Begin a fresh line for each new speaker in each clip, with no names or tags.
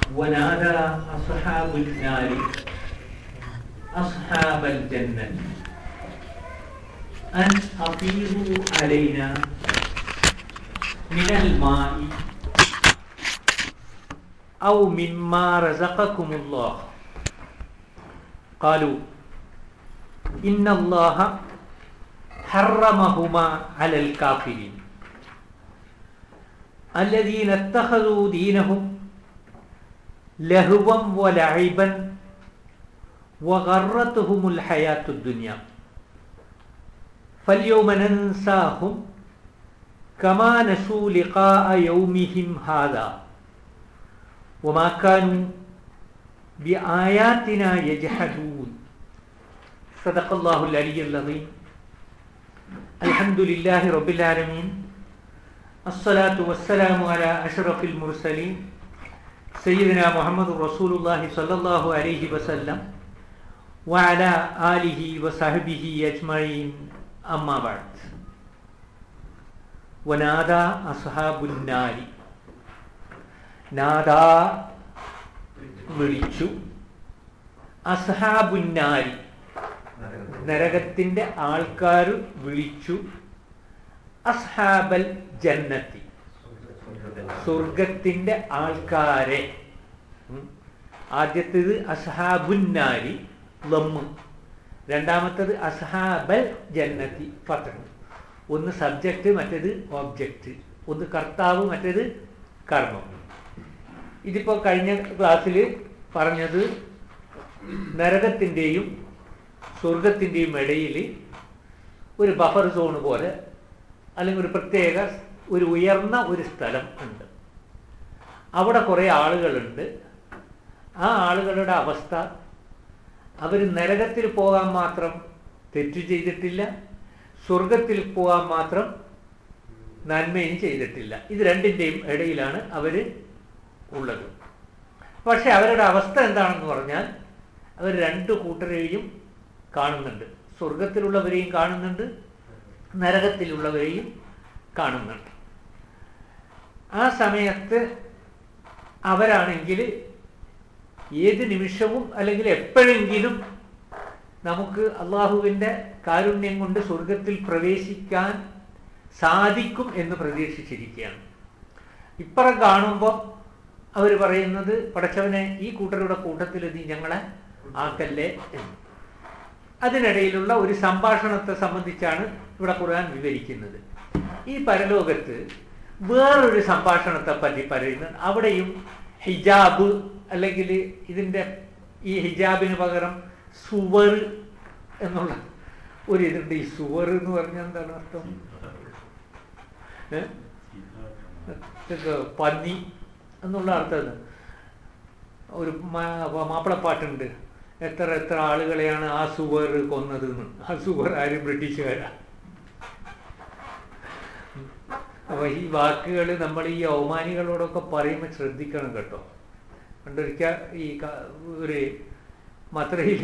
ونادى أصحاب النار أصحاب الجنة أن أفيضوا علينا من الماء أو مما رزقكم الله قالوا إن الله حرمهما على الكافرين الذين اتخذوا دينهم لهوا ولعبا وغرتهم الحياة الدنيا فاليوم ننساهم كما نسوا لقاء يومهم هذا وما كانوا بآياتنا يجحدون صدق الله العلي العظيم الحمد لله رب العالمين الصلاة والسلام على أشرف المرسلين سيدنا محمد رسول الله صلى الله عليه وسلم وعلى آله وصحبه أجمعين أما بعد ونادى أصحاب النار നാദാ വിളിച്ചു അസ്ഹാബുന്നാരി നരകത്തിന്റെ ആൾക്കാർ വിളിച്ചു അസ്ഹാബൽ ജന്നത്തി സ്വർഗത്തിന്റെ ആൾക്കാരെ ഉം. ആദ്യത്തേത് അസ്ഹാബുന്നാരി ലമ്മ് രണ്ടാമത്തത് അസ്ഹാബൽ ജന്നത്തി ഫത്തഹ് ഒന്ന് സബ്ജക്റ്റ് മറ്റേത് ഓബ്ജക്റ്റ് ഒന്ന് കർത്താവ് മറ്റേത് കർമ്മം ഇതിപ്പോൾ കഴിഞ്ഞ ക്ലാസ്സിൽ പറഞ്ഞത് നരകത്തിൻ്റെയും സ്വർഗത്തിൻ്റെയും ഇടയിൽ ഒരു ബഫർ സോൺ പോലെ അല്ലെങ്കിൽ ഒരു പ്രത്യേക ഒരു ഉയർന്ന ഒരു സ്ഥലം ഉണ്ട് അവിടെ കുറേ ആളുകളുണ്ട് ആ ആളുകളുടെ അവസ്ഥ അവർ നരകത്തിൽ പോകാൻ മാത്രം തെറ്റു ചെയ്തിട്ടില്ല സ്വർഗത്തിൽ പോകാൻ മാത്രം നന്മയും ചെയ്തിട്ടില്ല ഇത് രണ്ടിൻ്റെയും ഇടയിലാണ് അവർ ഉള്ളത് പക്ഷെ അവരുടെ അവസ്ഥ എന്താണെന്ന് പറഞ്ഞാൽ അവർ രണ്ട് കൂട്ടരെയും കാണുന്നുണ്ട് സ്വർഗത്തിലുള്ളവരെയും കാണുന്നുണ്ട് നരകത്തിലുള്ളവരെയും കാണുന്നുണ്ട് ആ സമയത്ത് അവരാണെങ്കിൽ ഏത് നിമിഷവും അല്ലെങ്കിൽ എപ്പോഴെങ്കിലും നമുക്ക് അള്ളാഹുവിൻ്റെ കാരുണ്യം കൊണ്ട് സ്വർഗത്തിൽ പ്രവേശിക്കാൻ സാധിക്കും എന്ന് പ്രതീക്ഷിച്ചിരിക്കുകയാണ് ഇപ്പുറം കാണുമ്പോൾ അവർ പറയുന്നത് പടച്ചവനെ ഈ കൂട്ടരുടെ കൂട്ടത്തിൽ നീ ഞങ്ങളെ ആക്കല്ലേ എന്ന് അതിനിടയിലുള്ള ഒരു സംഭാഷണത്തെ സംബന്ധിച്ചാണ് ഇവിടെ ഖുർആൻ വിവരിക്കുന്നത് ഈ പരലോകത്ത് വേറൊരു സംഭാഷണത്തെ പറ്റി പറയുന്നത് അവിടെയും ഹിജാബ് അല്ലെങ്കിൽ ഇതിൻ്റെ ഈ ഹിജാബിന് പകരം സുവർ എന്നുള്ള ഒരു ഇതുണ്ട് ഈ സുവർ എന്ന് പറഞ്ഞാൽ എന്താണ് അർത്ഥം ഏ? ഇതൊക്കെ പന്നി എന്നുള്ള അർത്ഥം ഒരു മാ- മാപ്പിളപ്പാട്ടുണ്ട് എത്ര എത്ര ആളുകളെയാണ് ആ സുവർ കൊന്നത് എന്ന് ആ സുവർ ആരും ബ്രിട്ടീഷുകാരാ അപ്പൊ ഈ വാക്കുകൾ നമ്മൾ ഈ ഔമാനികളോടൊക്കെ പറയുമ്പോൾ ശ്രദ്ധിക്കണം കേട്ടോ പണ്ടൊരിക്കൽ ഈ ക- ഒരു മത്രയിൽ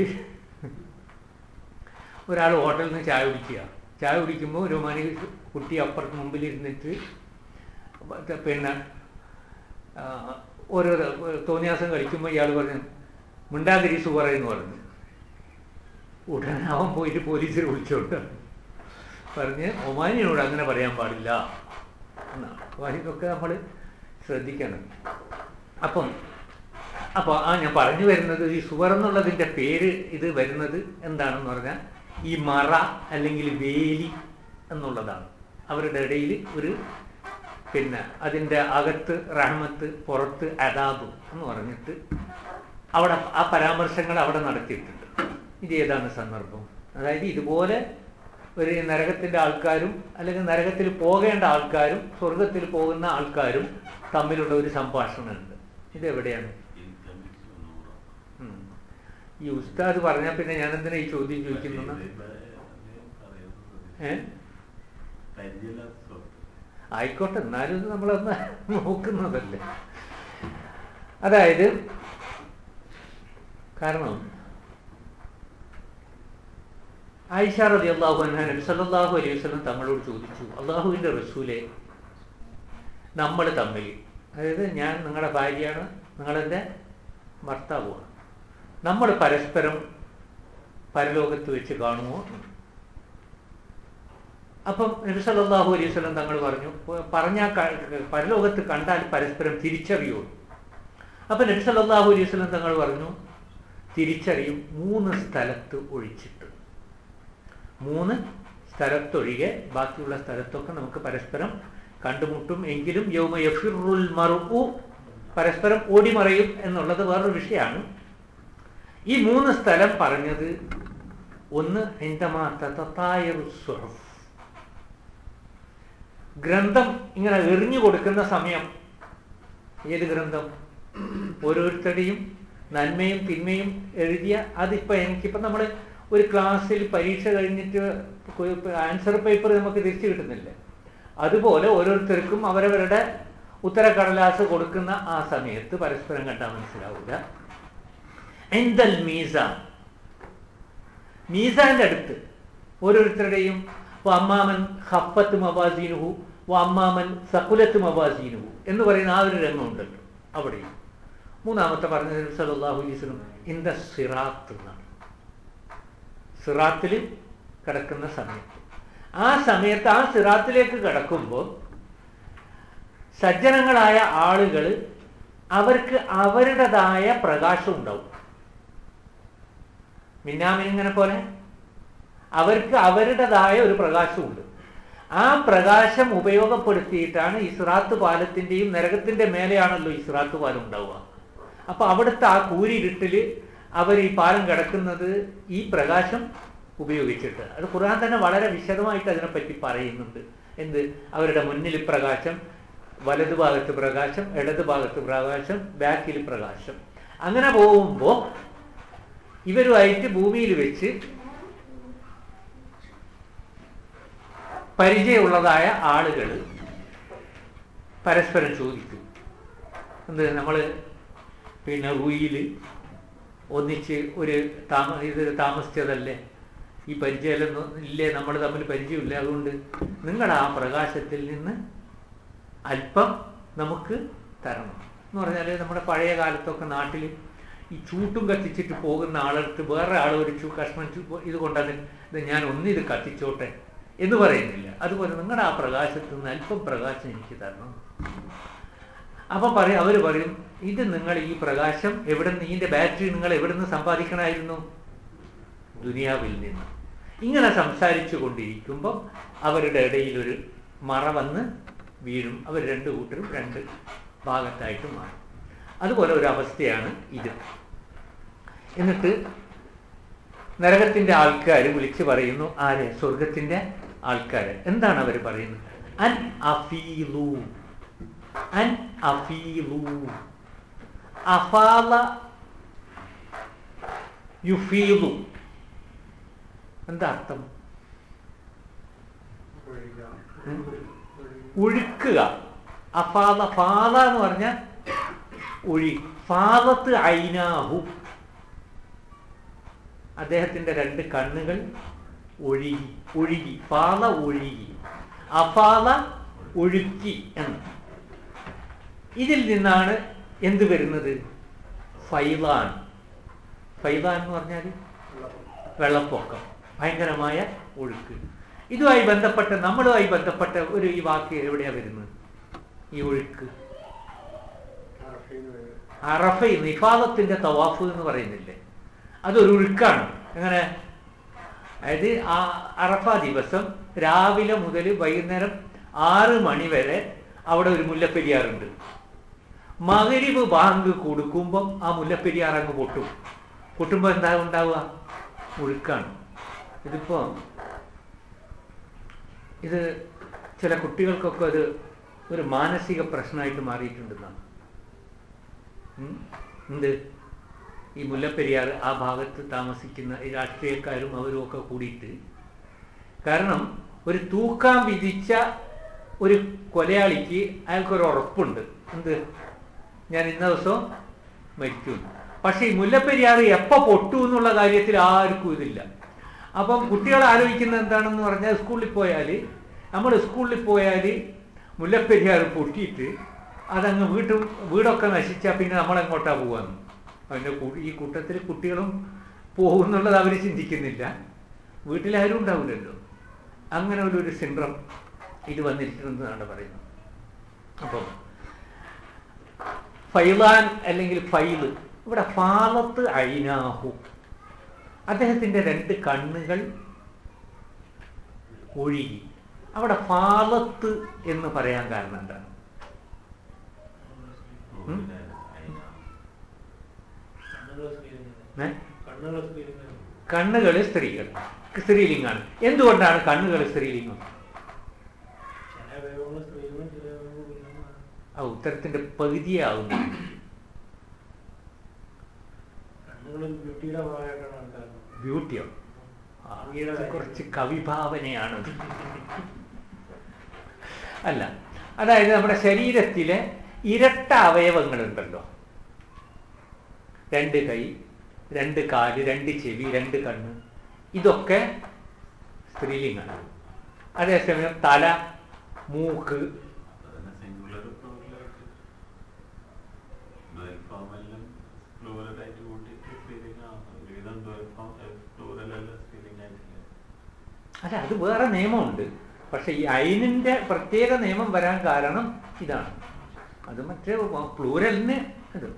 ഒരാൾ ഹോട്ടലിൽ നിന്ന് ചായ കുടിക്കുക ചായ കുടിക്കുമ്പോൾ ഒരു മണി കുട്ടി അപ്പുറത്ത് മുമ്പിൽ ഇരുന്നിട്ട് പിന്നെ ആ, ഓരോ തോന്നിയാസം കളിക്കുമ്പോൾ ഇയാൾ പറഞ്ഞു മിണ്ടാതിരി സുവറ എന്ന് പറഞ്ഞു ഉടനെ അവൻ പോയിട്ട് പോലീസിൽ വിളിച്ചോണ്ട് പറഞ്ഞ് ഒമാനിയോട് അങ്ങനെ പറയാൻ പാടില്ല എന്നാണ് അപ്പോൾ ഇതൊക്കെ നമ്മൾ ശ്രദ്ധിക്കണം അപ്പം അപ്പോൾ ആ ഞാൻ പറഞ്ഞു വരുന്നത് ഈ സുവർ എന്നുള്ളതിൻ്റെ പേര് ഇത് വരുന്നത് എന്താണെന്ന് പറഞ്ഞാൽ ഈ മറ അല്ലെങ്കിൽ വേലി എന്നുള്ളതാണ് അവരുടെ ഇടയിൽ ഒരു പിന്നെ അതിൻ്റെ അകത്ത് റഹ്മത്ത് പുറത്ത് അതാബ് എന്ന് പറഞ്ഞിട്ട് അവിടെ ആ പരാമർശങ്ങൾ അവിടെ നടത്തിയിട്ടുണ്ട് ഇത് ഏതാണ് സന്ദർഭം അതായത് ഇതുപോലെ ഒരു നരകത്തിൻ്റെ ആൾക്കാരും അല്ലെങ്കിൽ നരകത്തിൽ പോകേണ്ട ആൾക്കാരും സ്വർഗത്തിൽ പോകുന്ന ആൾക്കാരും തമ്മിലുള്ള ഒരു സംഭാഷണമുണ്ട് ഇതെവിടെയാണ് ഉം. ഈ ഉസ്താദ് പറഞ്ഞാൽ പിന്നെ ഞാൻ എന്തിനാ ഈ ചോദ്യം ചോദിക്കുന്നു ഏ ആയിക്കോട്ടെ എന്നാലും ഇത് നമ്മളൊന്ന് നോക്കുന്നതല്ലേ അതായത് കാരണം ആയിഷ റതി അള്ളാഹു അൻഹ നബി സല്ലല്ലാഹു അലൈഹി വസല്ലം തങ്ങളോട് ചോദിച്ചു അള്ളാഹുവിൻ്റെ റസൂലെ നമ്മൾ തമ്മിൽ അതായത് ഞാൻ നിങ്ങളുടെ ഭാര്യയാണ് നിങ്ങളെൻ്റെ ഭർത്താവുമാണ് നമ്മൾ പരസ്പരം പരലോകത്ത് വെച്ച് കാണുമോ അപ്പം നബി സല്ലല്ലാഹു അലൈഹി വസല്ലം തങ്ങൾ പറഞ്ഞു പറഞ്ഞാൽ പരലോകത്ത് കണ്ടാൽ പരസ്പരം തിരിച്ചറിയുള്ളൂ അപ്പം നബി സല്ലല്ലാഹു അലൈഹി വസല്ലം തങ്ങൾ പറഞ്ഞു തിരിച്ചറിയും മൂന്ന് സ്ഥലത്ത് ഒഴിച്ചിട്ട് മൂന്ന് സ്ഥലത്തൊഴികെ ബാക്കിയുള്ള സ്ഥലത്തൊക്കെ നമുക്ക് പരസ്പരം കണ്ടുമുട്ടും എങ്കിലും യൗമ യഫിറുൽ മറുഉ പരസ്പരം ഓടിമറയും എന്നുള്ളത് വേറൊരു വിഷയമാണ് ഈ മൂന്ന് സ്ഥലം പറഞ്ഞത് ഒന്ന് എന്തമാ തതായറു സുഹഫ് ഗ്രന്ഥം ഇങ്ങനെ എറിഞ്ഞു കൊടുക്കുന്ന സമയം ഏത് ഗ്രന്ഥം ഓരോരുത്തരുടെയും നന്മയും തിന്മയും എഴുതിയ അതിപ്പോൾ എനിക്കിപ്പോൾ നമ്മൾ ഒരു ക്ലാസ്സിൽ പരീക്ഷ കഴിഞ്ഞിട്ട് ആൻസർ പേപ്പർ നമുക്ക് തിരിച്ചു കിട്ടുന്നില്ല അതുപോലെ ഓരോരുത്തർക്കും അവരവരുടെ ഉത്തരക്കടലാസ് കൊടുക്കുന്ന ആ സമയത്ത് പരസ്പരം കണ്ടാൽ മനസ്സിലാവില്ല എന്തൽ മീസാൻ മീസാന്റെ അടുത്ത് ഓരോരുത്തരുടെയും അമ്മാമൻ ഹഫത്ത് മവാസീനുഹു അമ്മാമൻ സകുലത്ത് മവാസീനുഹു എന്ന് പറയുന്ന ആ ഒരു രംഗമുണ്ടല്ലോ അവിടെയും മൂന്നാമത്തെ പറഞ്ഞത് സലാഹു അലൈസ്ലും ഇന്ത സിറാത്ത് എന്നാണ് സിറാത്തിൽ കിടക്കുന്ന സമയത്ത് ആ സമയത്ത് ആ സിറാത്തിലേക്ക് കിടക്കുമ്പോൾ സജ്ജനങ്ങളായ ആളുകൾ അവർക്ക് അവരുടേതായ പ്രകാശം ഉണ്ടാവും മിന്നാമിനിങ്ങനെ പോലെ അവർക്ക് അവരുടേതായ ഒരു പ്രകാശമുണ്ട് ആ പ്രകാശം ഉപയോഗപ്പെടുത്തിയിട്ടാണ് ഇസ്രാത്ത് പാലത്തിന്റെയും നരകത്തിന്റെ മേലെയാണല്ലോ ഇസ്രാത്ത് പാലം ഉണ്ടാവുക അപ്പൊ അവിടുത്തെ ആ കൂരിരുട്ടില് അവർ ഈ പാലം കിടക്കുന്നത് ഈ പ്രകാശം ഉപയോഗിച്ചിട്ട് അത് ഖുർആൻ തന്നെ വളരെ വിശദമായിട്ട് അതിനെപ്പറ്റി പറയുന്നുണ്ട് എന്ത് അവരുടെ മുന്നിൽ പ്രകാശം വലതു ഭാഗത്ത് പ്രകാശം ഇടത് ഭാഗത്ത് പ്രകാശം ബാക്കിൽ പ്രകാശം അങ്ങനെ പോകുമ്പോൾ ഇവരുമായിട്ട് ഭൂമിയിൽ വെച്ച് പരിചയമുള്ളതായ ആളുകൾ പരസ്പരം ചോദിക്കും എന്ത് നമ്മൾ പിന്നെ റൂയിൽ ഒന്നിച്ച് ഒരു താമ ഇത് താമസിച്ചതല്ലേ ഈ പരിചയമൊന്നും ഇല്ലേ നമ്മൾ തമ്മിൽ പരിചയമില്ല അതുകൊണ്ട് നിങ്ങൾ ആ പ്രകാശത്തിൽ നിന്ന് അല്പം നമുക്ക് തരണം എന്ന് പറഞ്ഞാൽ നമ്മുടെ പഴയ കാലത്തൊക്കെ നാട്ടിൽ ഈ ചൂട്ടും കത്തിച്ചിട്ട് പോകുന്ന ആളെടുത്ത് വേറെ ആൾ ഒരു ചൂ കഷ്ണം ഇത് കൊണ്ടത് ഇത് ഞാൻ ഒന്നിത് കത്തിച്ചോട്ടെ എന്ന് പറയുന്നില്ല അതുപോലെ നിങ്ങളുടെ ആ പ്രകാശത്തിൽ നിന്ന് അല്പം പ്രകാശം എനിക്ക് തരണം അപ്പൊ പറയും അവർ പറയും ഇത് നിങ്ങൾ ഈ പ്രകാശം എവിടെ നിന്ന് ഇതിന്റെ ബാറ്ററി നിങ്ങൾ എവിടെ നിന്ന് സമ്പാദിക്കണമായിരുന്നു ദുനിയാവിൽ നിന്ന് ഇങ്ങനെ സംസാരിച്ചു കൊണ്ടിരിക്കുമ്പോൾ അവരുടെ ഇടയിൽ ഒരു മറ വന്ന് വീഴും അവർ രണ്ട് കൂട്ടരും രണ്ട് ഭാഗത്തായിട്ട് മാറും അതുപോലെ ഒരു അവസ്ഥയാണ് ഇത് എന്നിട്ട് നരകത്തിന്റെ ആൾക്കാർ വിളിച്ചു പറയുന്നു ആരെ സ്വർഗത്തിന്റെ ആൾക്കാര് എന്താണ് അവർ പറയുന്നത് അൻ അഫീലു അൻ അഫീലു അഫാല യുഫീലു എന്താ അർത്ഥം ഒഴുക്കുക അഫാല ഫാല എന്ന് പറഞ്ഞാൽ ഒഴി ഫാദത്ത് ഐനാഹു അദ്ദേഹത്തിന്റെ രണ്ട് കണ്ണുകൾ ഒഴുകി ഒഴുകി ഫാല ഒഴുകി അഫാല ഒഴുക്കി എന്ന് ഇതിൽ നിന്നാണ് എന്ത് വരുന്നത് ഫൈലാൻ ഫൈലാൻ എന്ന് പറഞ്ഞാൽ വെള്ളപ്പൊക്കം ഭയങ്കരമായ ഒഴുക്ക് ഇതുമായി ബന്ധപ്പെട്ട നമ്മളുമായി ബന്ധപ്പെട്ട ഒരു ഈ വാക്ക് എവിടെയാ വരുന്നത് ഈ ഒഴുക്ക് അറഫ നിഫാദത്തിന്റെ തവാഫ് എന്ന് പറയുന്നില്ലേ അതൊരു ഒഴുക്കാണ് എങ്ങനെ അതായത് ആ അറഫ ദിവസം രാവിലെ മുതൽ വൈകുന്നേരം ആറ് മണി വരെ അവിടെ ഒരു മുല്ലപ്പെരിയാറുണ്ട് മകരിവ് ബാങ്ക് കൊടുക്കുമ്പം ആ മുല്ലപ്പെരിയാർ അങ്ങ് പൊട്ടും പൊട്ടുമ്പോൾ എന്താ ഉണ്ടാവുക ഒഴുക്കാണ് ഇതിപ്പോ ഇത് ചില കുട്ടികൾക്കൊക്കെ ഒരു ഒരു മാനസിക പ്രശ്നമായിട്ട് മാറിയിട്ടുണ്ടെന്നാണ് എന്ത് ഈ മുല്ലപ്പെരിയാർ ആ ഭാഗത്ത് താമസിക്കുന്ന ഈ രാഷ്ട്രീയക്കാരും അവരും ഒക്കെ കൂടിയിട്ട് കാരണം ഒരു തൂക്കാൻ വിധിച്ച ഒരു കൊലയാളിക്ക് അയാൾക്കൊരു ഉറപ്പുണ്ട് എന്ത് ഞാൻ ഇന്ന ദിവസം മരിക്കും പക്ഷെ ഈ മുല്ലപ്പെരിയാർ എപ്പോ പൊട്ടു എന്നുള്ള കാര്യത്തിൽ ആർക്കും ഇതില്ല അപ്പം കുട്ടികൾ ആലോചിക്കുന്നത് എന്താണെന്ന് പറഞ്ഞാൽ സ്കൂളിൽ പോയാൽ നമ്മൾ സ്കൂളിൽ പോയാൽ മുല്ലപ്പെരിയാർ പൊട്ടിയിട്ട് അതങ്ങ് വീട്ടും വീടൊക്കെ നശിച്ചാൽ പിന്നെ നമ്മളെങ്ങോട്ടാ പോവാന്ന് അതിൻ്റെ ഈ കൂട്ടത്തിൽ കുട്ടികളും പോകുന്നുള്ളത് അവർ ചിന്തിക്കുന്നില്ല വീട്ടിലാരും ഉണ്ടാവില്ലല്ലോ അങ്ങനെ ഒരു ഒരു സിൻഡ്രം ഇത് വന്നിരിക്കുന്നതാണ് പറയുന്നത് അപ്പം ഫൈലാൻ അല്ലെങ്കിൽ ഫൈല് ഇവിടെ ഫാലത്ത് ഐനാഹു അദ്ദേഹത്തിൻ്റെ രണ്ട് കണ്ണുകൾ ഒഴുകി അവിടെ ഫാലത്ത് എന്ന് പറയാൻ കാരണം എന്താണ് ഉം? ഏ? കണ്ണുകൾ സ്ത്രീകൾ സ്ത്രീലിംഗാണ് എന്തുകൊണ്ടാണ് കണ്ണുകൾ സ്ത്രീലിംഗം ആ ഉത്തരത്തിന്റെ പകുതിയാവുന്നു ബ്യൂട്ടിയോ ആ, ഇത് കുറച്ച് കവിഭാവനയാണത് അല്ല അതായത് നമ്മുടെ ശരീരത്തിലെ ഇരട്ട അവയവങ്ങളുണ്ടല്ലോ രണ്ട് കൈ രണ്ട് കാല് രണ്ട് ചെവി രണ്ട് കണ്ണ് ഇതൊക്കെ സ്ത്രീലിംഗാണ് അതേസമയം തല മൂക്ക് അല്ല അത് വേറെ നിയമമുണ്ട് പക്ഷെ ഈ അയിനിന്റെ പ്രത്യേക നിയമം വരാൻ കാരണം ഇതാണ് അത് മറ്റേ പ്ലൂരലിന് ഇത്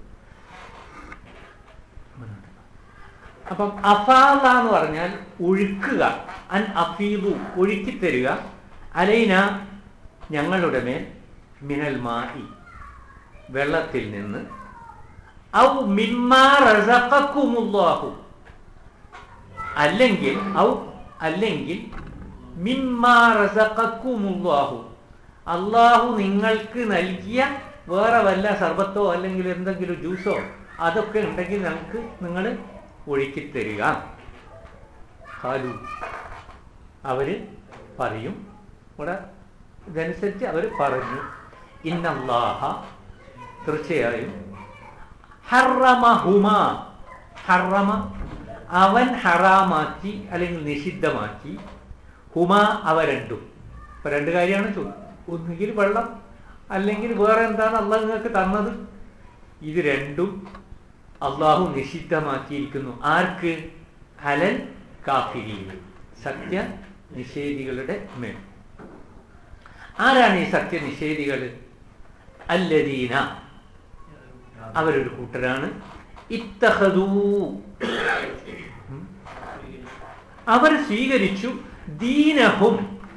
അപ്പം അഫാല എന്ന് പറഞ്ഞാൽ ഒഴുക്കുക അൻ അഫീദു ഒഴുക്കിത്തരിക അലൈന ഞങ്ങളുടെ മേൽ മിനൽ മായി വെള്ളത്തിൽ നിന്ന് ഔ മിമ്മാ റസഖക്കുമുല്ലാഹു അല്ലെങ്കിൽ ഔ അല്ലെങ്കിൽ മിമ്മാ റസഖക്കുമുല്ലാഹു അള്ളാഹു നിങ്ങൾക്ക് നൽകിയ വേറെ വല്ല സർബത്തോ അല്ലെങ്കിൽ എന്തെങ്കിലും ജ്യൂസോ അതൊക്കെ ഉണ്ടെങ്കിൽ നമുക്ക് നിങ്ങൾ ഒഴുക്കിത്തരിക ഹാലു അവര് പറയും ഇവിടെ ഇതനുസരിച്ച് അവർ പറഞ്ഞു ഇന്നല്ലാഹ തീർച്ചയായും ഹറമഹുമ ഹറമ അവൻ ഹറാമാക്കി അല്ലെങ്കിൽ നിഷിദ്ധമാക്കി ഹുമ അവ രണ്ടും ഇപ്പൊ രണ്ട് കാര്യമാണ് ചോദ്യം ഒന്നുകിൽ വെള്ളം അല്ലെങ്കിൽ വേറെ എന്താണ് അള്ളാഹ് നിങ്ങൾക്ക് തന്നത് ഇത് രണ്ടും അള്ളാഹു നിഷിദ്ധമാക്കിയിരിക്കുന്നു ആർക്ക് അലൽ കാഫിരീൻ സത്യ നിഷേധികളുടെ മേൽ ആരാണ് ഈ സത്യനിഷേധികൾ അല്ലദീന അവരൊരു കൂട്ടരാണ് ഇത്തഹദൂ ഉം. അവർ സ്വീകരിച്ചു ദീനഹും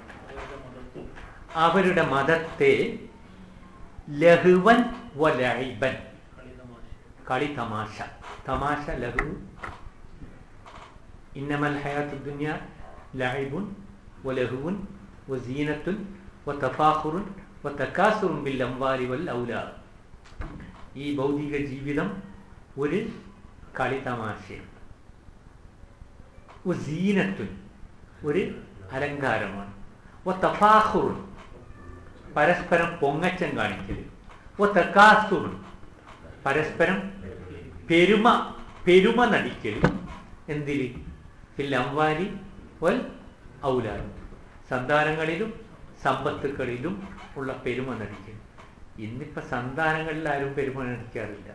അവരുടെ മതത്തെ ലഹുവൻ വലൈബൻ കളി തമാശ തമാശ ലഹു ഇന്നമൽ ഹയാത്തു ദുനിയ ലൈബുൻ വലഹുവുൻ വസീനത്തുൻ വതഫാഖുറുൻ വതകാസുറുൻ ബിൽ അംവാലി വൽ ഔലാദ് ഈ ഭൗതിക ജീവിതം ഒരു കളി തമാശയാണ് വസീനത്തുൻ ഒരു അലങ്കാരമാണ് വതഫാഖുറുൻ പരസ്പരം പൊങ്ങച്ചം കാണിക്കൽ വതകാസുറുൻ പരസ്പരം പെരുമ പെരുമ നടിക്കൽ എന്തില് ഫിൽ അംവാലി വൽ ഔലാദ് സന്താനങ്ങളിലും സമ്പത്തുക്കളിലും ഉള്ള പെരുമ നടിക്കൽ ഇന്നിപ്പോ സന്താനങ്ങളിൽ ആരും പെരുമ നടിക്കാറില്ല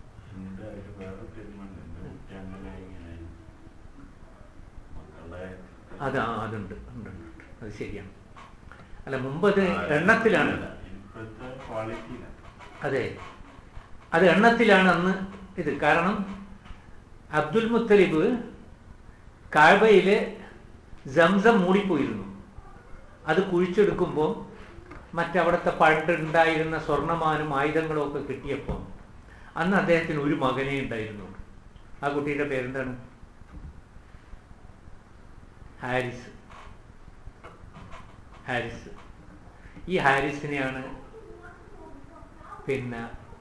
അത് ആ, അതുണ്ട് ഉണ്ട്, ഉണ്ട്. അത് ശരിയാണ് അല്ല മുമ്പ് അത് എണ്ണത്തിലാണ്
ഇപ്പോഴത്തെ ക്വാളിറ്റിയിലാണ്
അതെ അത് എണ്ണത്തിലാണ് അന്ന് ഇത് കാരണം അബ്ദുൽ മുത്തലിബ് കാഴ്ബയില് സംസം മൂടിപ്പോയിരുന്നു അത് കുഴിച്ചെടുക്കുമ്പോൾ മറ്റവിടുത്തെ പണ്ടുണ്ടായിരുന്ന സ്വർണ്ണമാനും ആയുധങ്ങളും ഒക്കെ കിട്ടിയപ്പോൾ അന്ന് അദ്ദേഹത്തിന് ഒരു മകനേ ഉണ്ടായിരുന്നു ആ കുട്ടിയുടെ പേരെന്താണ് ഹാരിസ് ഹാരിസ് ഈ ഹാരിസിനെയാണ് പിന്നെ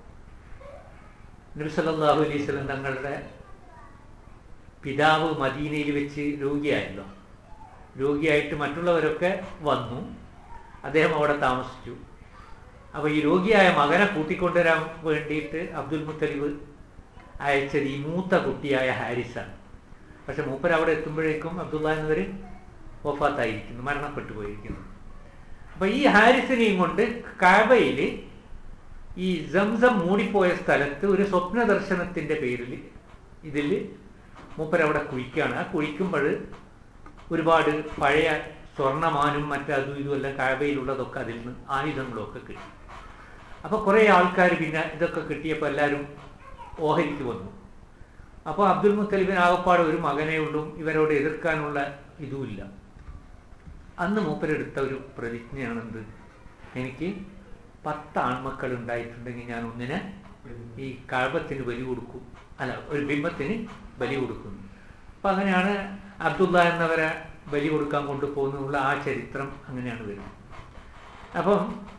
നബിസല്ലാഹു അലൈഹി സ്വലം തങ്ങളുടെ പിതാവ് മദീനയിൽ വെച്ച് രോഗിയായല്ലോ രോഗിയായിട്ട് മറ്റുള്ളവരൊക്കെ വന്നു അദ്ദേഹം അവിടെ താമസിച്ചു അപ്പോൾ ഈ രോഗിയായ മകനെ കൂട്ടിക്കൊണ്ടുവരാൻ വേണ്ടിയിട്ട് അബ്ദുൽ മുത്തലിബ് അയച്ചത് ഈ മൂത്ത കുട്ടിയായ ഹാരിസാണ് പക്ഷെ മൂപ്പർ അവിടെ എത്തുമ്പോഴേക്കും അബ്ദുള്ള എന്നവർ വഫാത്തായിരിക്കുന്നു മരണപ്പെട്ടു പോയിരിക്കുന്നു അപ്പൊ ഈ ഹാരിസിനെയും കൊണ്ട് കാബയിൽ ഈ സംസം മൂടിപ്പോയ സ്ഥലത്ത് ഒരു സ്വപ്ന ദർശനത്തിന്റെ പേരിൽ ഇതിൽ മൂപ്പരവിടെ കുഴിക്കുകയാണ് ആ കുഴിക്കുമ്പോൾ ഒരുപാട് പഴയ സ്വർണ്ണമാനും മറ്റതും ഇതും എല്ലാം കാബയിലുള്ളതൊക്കെ അതിൽ നിന്ന് ആയുധങ്ങളൊക്കെ കിട്ടി അപ്പോൾ കുറേ ആൾക്കാർ പിന്നെ ഇതൊക്കെ കിട്ടിയപ്പോൾ എല്ലാവരും ഓഹരിക്ക് വന്നു അപ്പോൾ അബ്ദുൽ മുത്തലിബിന് ആകപ്പാട് ഒരു മകനേ ഉള്ളൂ ഇവരോട് എതിർക്കാനുള്ള ഇതുമില്ല അന്ന് മൂപ്പരെടുത്ത ഒരു പ്രതിജ്ഞയാണെന്ത് എനിക്ക് പത്ത് ആൺമക്കൾ ഉണ്ടായിട്ടുണ്ടെങ്കിൽ ഞാൻ ഒന്നിനെ ഈ കഴബത്തിന് ബലി കൊടുക്കും അല്ല ഒരു ബിംബത്തിന് ബലി കൊടുക്കുന്നു അപ്പം അങ്ങനെയാണ് അബ്ദുള്ള എന്നവരെ ബലി കൊടുക്കാൻ കൊണ്ടുപോകുന്നുള്ള ആ ചരിത്രം അങ്ങനെയാണ് വരുന്നത് അപ്പം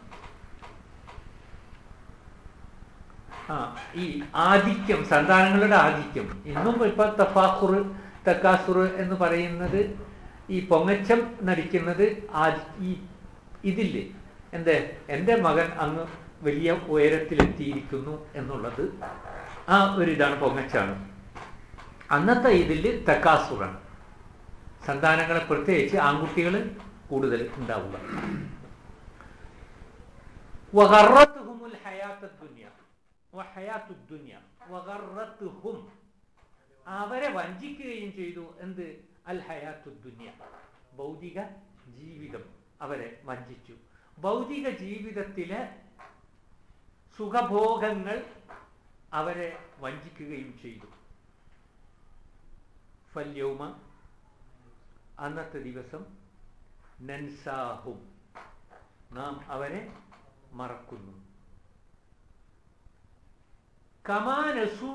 ആ ഈ ആധിക്യം സന്താനങ്ങളുടെ ആധിക്യം ഇന്നും ഇപ്പൊ തഫാഖുർ തക്കാസുർ എന്ന് പറയുന്നത് ഈ പൊങ്ങച്ചം നടിക്കുന്നത് ആദി ഈ ഇതില്ലേ എന്തേ എൻ്റെ മകൻ അങ്ങ് വലിയ ഉയരത്തിലെത്തിയിരിക്കുന്നു എന്നുള്ളത് ആ ഒരു ഇതാണ് പൊങ്ങച്ചാണ് അന്നത്തെ ഇതിൽ തക്കാസുറാണ് സന്താനങ്ങളെ പ്രത്യേകിച്ച് ആൺകുട്ടികൾ കൂടുതൽ ഉണ്ടാവുക വഗറത്തുഹുമുൽ ഹയാത്തദ് ദുനിയ വഹയാത്തുദ് ദുനിയ വഗറത്തുഹും അവരെ വഞ്ചിക്കുകയും ചെയ്തു എന്ത് അൽ ഹയാത്തുദ് ദുനിയ ഭൗതിക ജീവിതം അവരെ വഞ്ചിച്ചു ഭൗതിക ജീവിതത്തിലെ സുഖഭോഗങ്ങൾ അവരെ വഞ്ചിക്കുകയും ചെയ്തു ഫല്യൗമ അന്നത്തെ ദിവസം നൻസാഹും നാം അവരെ മറക്കുന്നു കമാനസൂ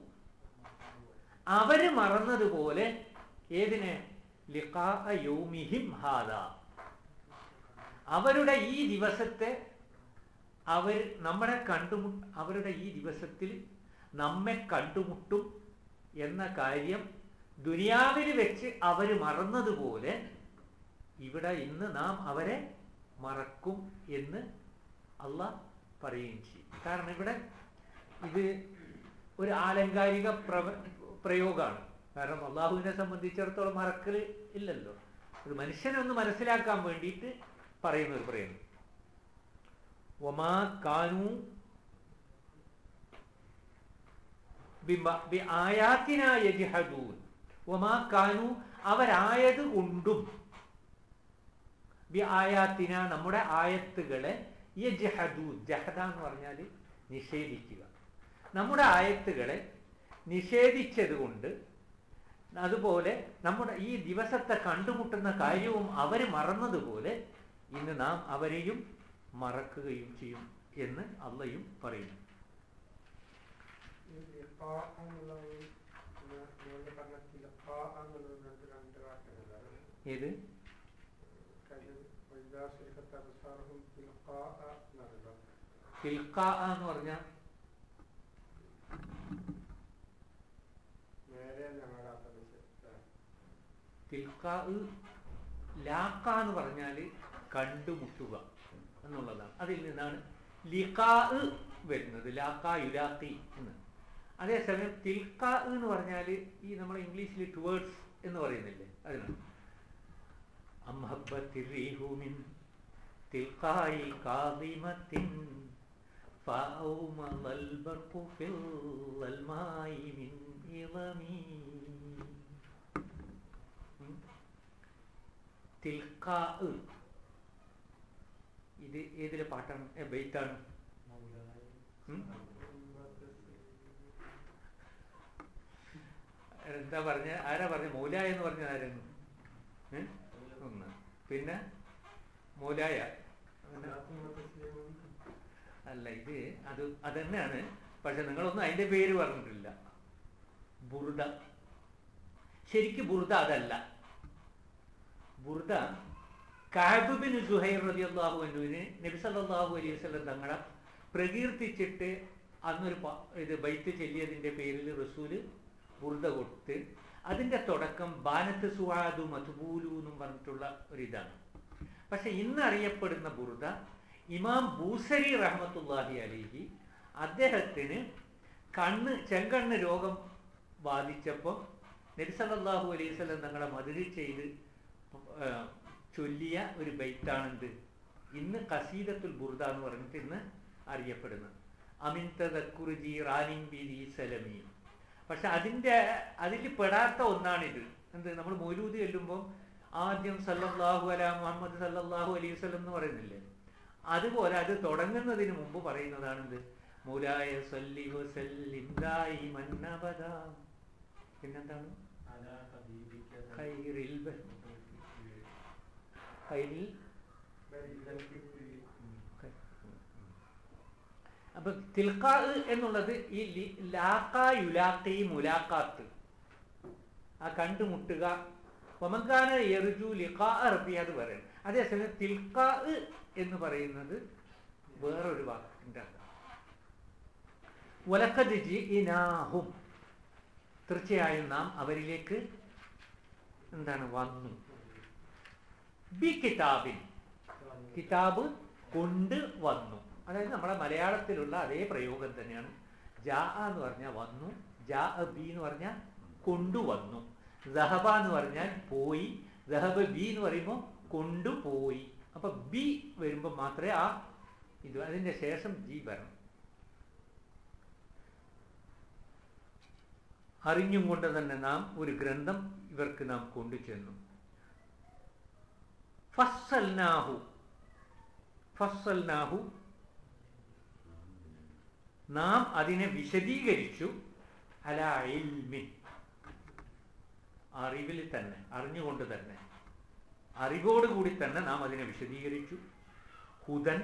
അവര് മറന്നതുപോലെ ഏതിനെ ലിഖാ യൗമിഹിം ഹാദ അവരുടെ ഈ ദിവസത്തെ അവർ നമ്മളെ കണ്ടുമു അവരുടെ ഈ ദിവസത്തിൽ നമ്മെ കണ്ടുമുട്ടും എന്ന കാര്യം ദുനിയാവിൽ വെച്ച് അവർ മറന്നതുപോലെ ഇവിടെ ഇന്ന് നാം അവരെ മറക്കും എന്ന് അല്ല പറയുകയും ചെയ്യും കാരണം ഇവിടെ ഇത് ഒരു ആലങ്കാരിക പ്രവ പ്രയോഗമാണ് കാരണം അള്ളാഹുവിനെ സംബന്ധിച്ചിടത്തോളം മറക്കൽ ഇല്ലല്ലോ ഒരു മനുഷ്യനെ ഒന്ന് മനസ്സിലാക്കാൻ വേണ്ടിയിട്ട് പറയുന്ന ഒരു പ്രയോഗം ഒമാ കാനു ആയാത്തിനായ ജിഹദൂൻ ഒമാ കാനു അവരായത് കൊണ്ടും ബി ആയാത്തിന നമ്മുടെ ആയത്തുകളെ യജ്ഹദൂ ജഹദ എന്ന് പറഞ്ഞാൽ നിഷേധിക്കുക നമ്മുടെ ആയത്തുകളെ നിഷേധിച്ചത് കൊണ്ട് അതുപോലെ നമ്മുടെ ഈ ദിവസത്തെ കണ്ടുമുട്ടുന്ന കാര്യവും അവർ മറന്നതുപോലെ ഇന്ന് നാം അവരെയും മറക്കുകയും ചെയ്യും എന്ന് അള്ളയും പറയുന്നു
ഈ ലിഖാ എന്നുള്ളത് പിന്നെ മുകളിൽ പറഞ്ഞ തിലഖാ എന്നുള്ളത് രണ്ട് രണ്ട് വാക്കുകളാണ്.
ഏത്
കാര്യം വൈദാ ശരിക്കത്ത് അബ്സാറുഹും തിലഖാ എന്നാണല്ലോ.
തിൽക്ക എന്ന് പറഞ്ഞാൽ
നേരെ ഞങ്ങളുടെ പരിസരത്ത്
തിൽക്ക ലാക്ക എന്ന് പറഞ്ഞാൽ കണ്ടുമുട്ടുക എന്നുള്ളതാണ് അതിൽ നിന്നാണ് ലിഖാ വരുന്നത് ലാക്ക യുലാഖി എന്ന് അതേസമയം തിൽക്ക എന്ന് പറഞ്ഞാൽ ഈ നമ്മൾ ഇംഗ്ലീഷിൽ ടുവേർഡ്സ് എന്ന് പറയുന്നില്ലേ അതിനാണ് അംഹബത്തിൻ തിൽക്കായി കാദിമത്തിൻ فأومض البرق في الماء من إظمي തിൽക്കാ ഇത് ഏതിലെ പാട്ടാണ് ഏ, ബെയ്ത്താണ് ഉം? എന്താ പറഞ്ഞ ആരാ പറഞ്ഞ മൗലായ എന്ന് പറഞ്ഞ ആരായിരുന്നു ഏ? ഒന്ന് പിന്നെ മൗലായ അങ്ങനെ അല്ല ഇത് അത് അതന്നെയാണ് പക്ഷെ നിങ്ങളൊന്നും അതിന്റെ പേര് പറഞ്ഞിട്ടില്ല ബുർദ ശരിക്ക് ബുർദ അതല്ല ബുർദ കാബുബിൻ സുഹൈർ റതി അള്ളാഹു അനുവിന് നബി സല്ലല്ലാഹു അലൈഹി വസല്ലം തങ്ങളെ പ്രകീർത്തിച്ചിട്ട് അന്നൊരു പ- ഇത് ബൈത്ത് ചെല്ലിയതിന്റെ പേരിൽ റസൂല് ബുർദ കൊടുത്ത് അതിന്റെ തുടക്കം ബാനത്ത് സുഹാദു മധുബൂലു എന്നും പറഞ്ഞിട്ടുള്ള ഒരു ഇതാണ് പക്ഷെ ഇന്ന് അറിയപ്പെടുന്ന ബുർദ ഇമാം ബൂസരി റഹ്മത്തുല്ലാഹി അലിഹി അദ്ദേഹത്തിന് കണ്ണ് ചെങ്കണ്ണ് രോഗം ബാധിച്ചപ്പോൾ നബിസല്ലാഹു അലൈഹി സ്വലം തങ്ങളെ മധുരി ചെയ്ത് ആ, ചൊല്ലിയ ഒരു ബൈത്താണെന്ത് ഇന്ന് കസീദത്തുൽ ബുർദ എന്ന് പറഞ്ഞിട്ട് ഇന്ന് അറിയപ്പെടുന്നത് അമിൻ തദക്കുറു ജീറാനിൻ ബിദി സലമി പക്ഷെ അതിൻ്റെ അതിൽ പെടാത്ത ഒന്നാണിത് എന്ത് നമ്മൾ മൗലൂദ് ചെല്ലുമ്പോൾ ആദ്യം സല്ലല്ലാഹു അല മുഹമ്മദ് സല്ലല്ലാഹു അലൈഹി വസല്ലം എന്ന് പറയുന്നില്ലേ അതുപോലെ അത് തുടങ്ങുന്നതിന് മുമ്പ് പറയുന്നതാണെന്ത് മൂലായ സല്ലി വസല്ലിം ദായിമൻ അബദാ പിന്നെന്താണ്
അലാ ഹബീബിക
ഖൈറിൽ ബ- ഖൈറിൽ അപ്പൊ തിൽക്കാ എന്നുള്ളത് ഈ ലി- ലാക്കാ യുലാക്കി മുലാക്കാത്ത് ആ കണ്ടുമുട്ടുക ഒമങ്കാന എറുജു ലിഖാ റബ്ബി അത് പറയും അതേസമയം തിൽക്കാ എന്ന് പറയുന്നത് വേറൊരു വാക്കിൻ്റെ അർത്ഥം ഒലക്കത് ഇനാഹും തീർച്ചയായും നാം അവരിലേക്ക് എന്താണ് വന്നു ബി കിതാബിൻ കിതാബ് കൊണ്ട് വന്നു അതായത് നമ്മുടെ മലയാളത്തിലുള്ള അതേ പ്രയോഗം തന്നെയാണ് ജാ എന്ന് പറഞ്ഞാൽ വന്നു ജാ ബി എന്ന് പറഞ്ഞാൽ കൊണ്ടുവന്നു ദഹബ എന്ന് പറഞ്ഞാൽ പോയി ദഹബ ബി എന്ന് പറയുമ്പോൾ കൊണ്ടുപോയി അപ്പൊ ബി വരുമ്പോൾ മാത്രമേ ആ ഇത് അതിന്റെ ശേഷം ജി വരണം അറിഞ്ഞും കൊണ്ട് തന്നെ നാം ഒരു ഗ്രന്ഥം ഇവർക്ക് നാം കൊണ്ടുചെന്നു ഫസ്സൽനാഹു ഫസ്സൽനാഹു നാം അതിനെ വിശദീകരിച്ചു അല ഇൽമിൻ അറിവിൽ തന്നെ അറിഞ്ഞുകൊണ്ട് തന്നെ അറിവോടുകൂടി തന്നെ നാം അതിനെ വിശദീകരിച്ചു ഹുദൻ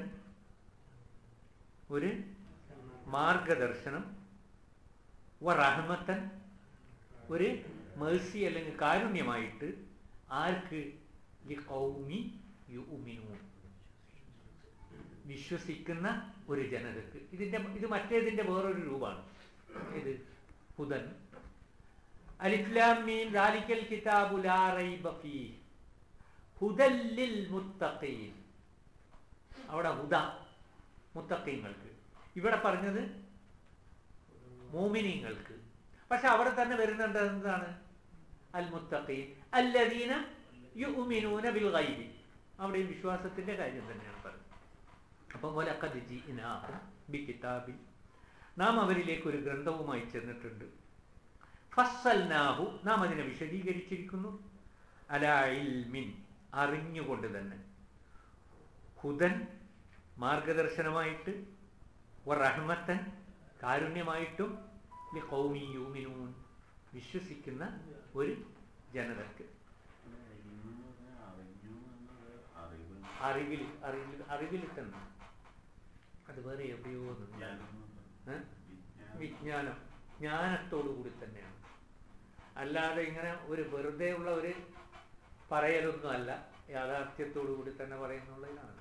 ഒരു മാർഗദർശനം വ റഹ്മത്തൻ ഒരു മേഴ്സി അല്ലെങ്കിൽ കാരുണ്യമായിട്ട് ആർക്ക് ലി ഖൗമി യുഅ്മിനൂൻ വിശ്വസിക്കുന്ന ഒരു ജനതക്ക് ഇതിന്റെ ഇത് മറ്റേതിന്റെ വേറൊരു രൂപമാണ് ഇത് ഹുദൻ അലിഫ്ലാം മീൻ ദാലിക്കൽ കിതാബു ലാ റൈബ ഫീഹ് ഹുദൽ ലിൽ മുത്തഖീൻ അവിടെ ഹുദ മുത്തഖീങ്ങൾക്ക് ഇവിടെ പറഞ്ഞത് മോമിനിങ്ങൾക്ക് പക്ഷെ അവിടെ തന്നെ വരുന്നുണ്ട് എന്താണ് അൽ മുത്തഖീൻ അല്ലദീന യുഅ്മിനൂന ബിൽ ഗൈബി അവിടെയും വിശ്വാസത്തിന്റെ കാര്യം തന്നെയാണ് പറയുന്നത് അപ്പം വലഖദ് ജിഇനാഹും ബി കിതാബിൽ നാം അവരിലേക്ക് ഒരു ഗ്രന്ഥവുമായി ചെന്നിട്ടുണ്ട് ഫസ്സൽനാഹു നാം അതിനെ വിശദീകരിച്ചിരിക്കുന്നു അലാ ഇൽമിൻ അറിഞ്ഞുകൊണ്ട് തന്നെ ഹുദൻ മാർഗദർശനമായിട്ട് വ റഹ്മത്തൻ കാരുണ്യമായിട്ടും ലി ഖൗമി യൂമിനൂൻ വിശ്വസിക്കുന്ന ഒരു ജനതക്ക്
അറിഞ്ഞു എന്നത് അറിവ്
അറിവിൽ അറിവിൽ അറിവിൽ തന്നെ അത് വേറെ എവിടെയോ നിന്ന്
ജ്ഞാനം
ഏ?
വിജ്ഞാനം
വിജ്ഞാനം ജ്ഞാനത്തോടു കൂടി തന്നെയാണ് അല്ലാതെ ഇങ്ങനെ ഒരു വെറുതെ ഉള്ള ഒരു പറയലൊന്നും അല്ല യാഥാർത്ഥ്യത്തോടു കൂടി തന്നെ പറയുന്നുള്ളതാണ്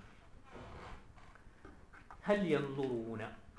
ഹൽ യൻദുറൂന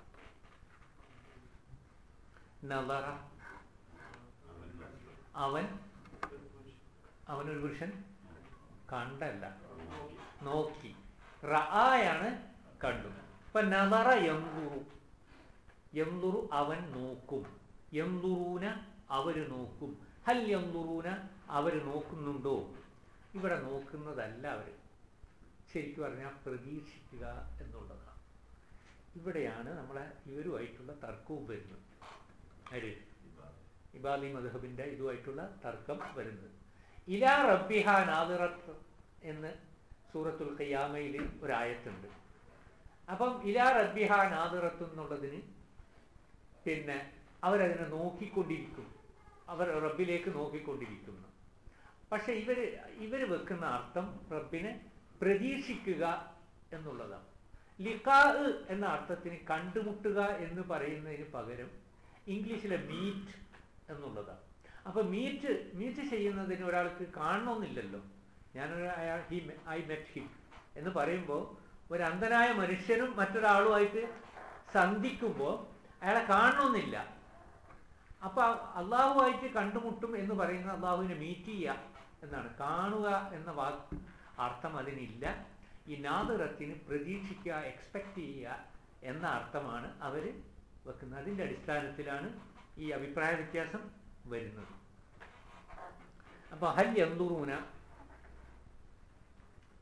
നളറ
അവരുടെ
അവൻ അവനൊരു പുരുഷൻ കണ്ടല്ല നോക്കി റആയാണ് കണ്ടു ഇപ്പൊ നളറ യന്തുറു യന്തുറു അവൻ നോക്കും യന്തുറൂന അവര് നോക്കും ഹൽ യന്തുറൂന അവര് നോക്കുന്നുണ്ടോ ഇവിടെ നോക്കുന്നതല്ല അവര് ശരിക്കും പറഞ്ഞാൽ പ്രതീക്ഷിക്കുക എന്നുള്ളതാണ് ഇവിടെയാണ് നമ്മളെ ഇവരുമായിട്ടുള്ള തർക്കവും വരുന്നത് ആര് ഇബാലി മധുഹബിന്റെ ഇതുമായിട്ടുള്ള തർക്കം വരുന്നത് ഇലാ റബ്ബിഹ നാദിറത്ത് എന്ന് സൂറത്തുൽ ഖിയാമയിൽ ഒരായത്തുണ്ട് അപ്പം ഇലാ റബ്ബിഹ നാദിറത്ത് എന്നുള്ളതിന് പിന്നെ അവരതിനെ നോക്കിക്കൊണ്ടിരിക്കും അവർ റബ്ബിലേക്ക് നോക്കിക്കൊണ്ടിരിക്കുന്നു പക്ഷെ ഇവര് ഇവര് വെക്കുന്ന അർത്ഥം റബ്ബിനെ പ്രതീക്ഷിക്കുക എന്നുള്ളതാണ് ലിഖാ എന്ന അർത്ഥത്തിന് കണ്ടുമുട്ടുക എന്ന് പറയുന്നതിന് പകരം ഇംഗ്ലീഷിലെ മീറ്റ് എന്നുള്ളതാണ് അപ്പൊ മീറ്റ് മീറ്റ് ചെയ്യുന്നതിന് ഒരാൾക്ക് കാണണമെന്നില്ലല്ലോ ഞാനൊരു അയാൾ ഹി ഐ മെറ്റ് ഹിം എന്ന് പറയുമ്പോൾ ഒരു അന്ധനായ മനുഷ്യനും മറ്റൊരാളുമായിട്ട് സന്ധിക്കുമ്പോൾ അയാളെ കാണണമെന്നില്ല അപ്പൊ അള്ളാഹുമായിട്ട് കണ്ടുമുട്ടും എന്ന് പറയുന്ന അള്ളാഹുവിനെ മീറ്റ് ചെയ്യുക എന്നാണ് കാണുക എന്ന വാക്ക് അർത്ഥം അതിനില്ല ഈ നാദറത്തിന് പ്രതീക്ഷിക്കുക എക്സ്പെക്ട് ചെയ്യുക എന്ന അർത്ഥമാണ് അവർ വെക്കുന്നത് അതിൻ്റെ അടിസ്ഥാനത്തിലാണ് ഈ അഭിപ്രായ വ്യത്യാസം വരുന്നത് അപ്പൊ ഹൽ യന്തുറൂന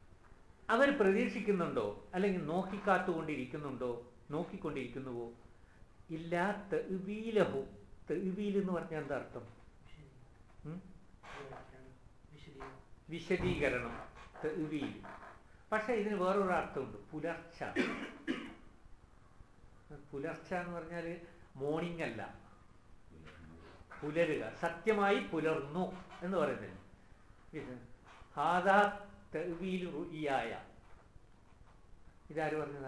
അവർ പ്രതീക്ഷിക്കുന്നുണ്ടോ അല്ലെങ്കിൽ നോക്കിക്കാത്തുകൊണ്ടിരിക്കുന്നുണ്ടോ നോക്കിക്കൊണ്ടിരിക്കുന്നുവോ ഇല്ല തെവീലഹു തെവീൽ എന്ന് പറഞ്ഞാൽ എന്താ അർത്ഥം ഉം? വിശദീകരണം തെവീൽ പക്ഷെ ഇതിന് വേറൊരു അർത്ഥമുണ്ട് പുലർച്ച പുലർച്ച എന്ന് പറഞ്ഞാൽ മോർണിംഗ് അല്ല പുലരുക സത്യമായി പുലർന്നു എന്ന് പറയുന്നില്ല ഇത് ഹാദാ തെവീൽ റുഇയായ ഇതാര് പറഞ്ഞതാ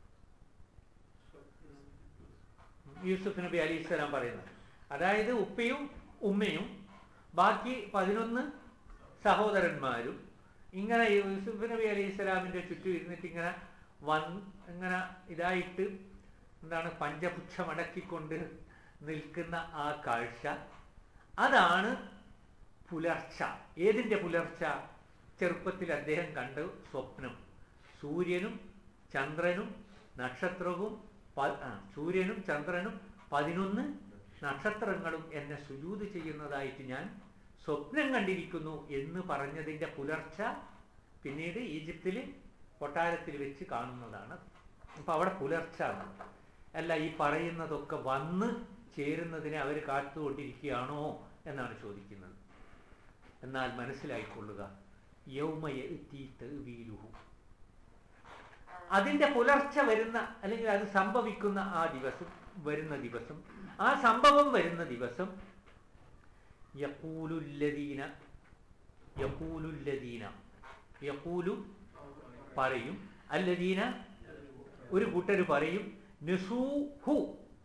യൂസുഫ് നബി അലി ഇസ്ലാം പറയുന്നത് അതായത് ഉപ്പയും ഉമ്മയും ബാക്കി പതിനൊന്ന് സഹോദരന്മാരും ഇങ്ങനെ യൂസുഫ് നബി അലി ഇസ്ലാമിന്റെ ചുറ്റും ഇരുന്നിട്ട് ഇങ്ങനെ വൻ ഇങ്ങനെ ഇതായിട്ട് എന്താണ് പഞ്ചപുച്ഛമടക്കിക്കൊണ്ട് നിൽക്കുന്ന ആ കാഴ്ച അതാണ് പുലർച്ച ഏതിൻ്റെ പുലർച്ച ചെറുപ്പത്തിൽ അദ്ദേഹം കണ്ട സ്വപ്നം സൂര്യനും ചന്ദ്രനും നക്ഷത്രവും പ- ആ, സൂര്യനും ചന്ദ്രനും പതിനൊന്ന് നക്ഷത്രങ്ങളും എന്നെ സുജൂത് ചെയ്യുന്നതായിട്ട് ഞാൻ സ്വപ്നം കണ്ടിരിക്കുന്നു എന്ന് പറഞ്ഞതിൻ്റെ പുലർച്ച പിന്നീട് ഈജിപ്തിൽ കൊട്ടാരത്തിൽ വെച്ച് കാണുന്നതാണ് അപ്പം അവിടെ പുലർച്ച ആണ്. അല്ല ഈ പറയുന്നതൊക്കെ വന്ന് ചേരുന്നതിനെ അവർ കാത്തുകൊണ്ടിരിക്കുകയാണോ എന്നാണ് ചോദിക്കുന്നത് എന്നാൽ മനസ്സിലായിക്കൊള്ളുക യൗമയത്തി തെവീലുഹു അതിന്റെ പുലർച്ച വരുന്ന അല്ലെങ്കിൽ അത് സംഭവിക്കുന്ന ആ ദിവസം വരുന്ന ദിവസം ആ സംഭവം വരുന്ന ദിവസം യക്കൂലുല്ലദീന യക്കൂലുല്ലദീന യക്കൂലു പറയും അല്ലദീന ഒരു കൂട്ടർ പറയും നിസൂഹു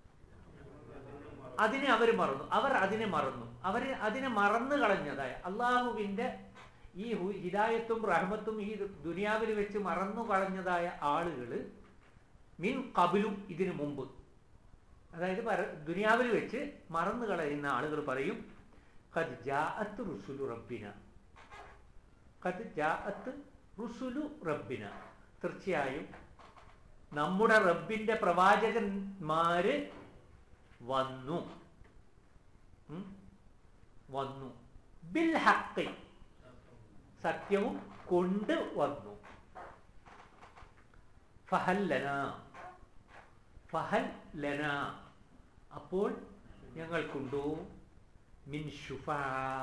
അതിനെ അവർ മറന്നു അവർ അതിനെ മറന്നു അവർ അതിനെ മറന്നു കളഞ്ഞതായ അള്ളാഹുവിന്റെ ഈ ഹു- ഹിദായത്തും റഹ്മത്തും ഈ ദുനിയാവിൽ വെച്ച് മറന്നു കളഞ്ഞതായ ആളുകൾ മിൻ കബിലും ഇതിനു മുമ്പ് അതായത് പര- ദുനിയാവിൽ വെച്ച് മറന്നു കളയുന്ന ആളുകൾ പറയും ഖദ് ജാഅത്ത് റുസുലു റബ്ബിന ഖദ് ജാഅത്ത് റുസുലു റബ്ബിന തീർച്ചയായും നമ്മുടെ റബ്ബിന്റെ പ്രവാചകന്മാര് വന്നു ഉം? വന്നു ബിൽ ഹക്കി സത്യവും കൊണ്ട് വന്നു ഫഹല്ലന ഫഹൽ ലന അപ്പോൾ ഞങ്ങൾക്കുണ്ടോ മിൻ ഷുഫാ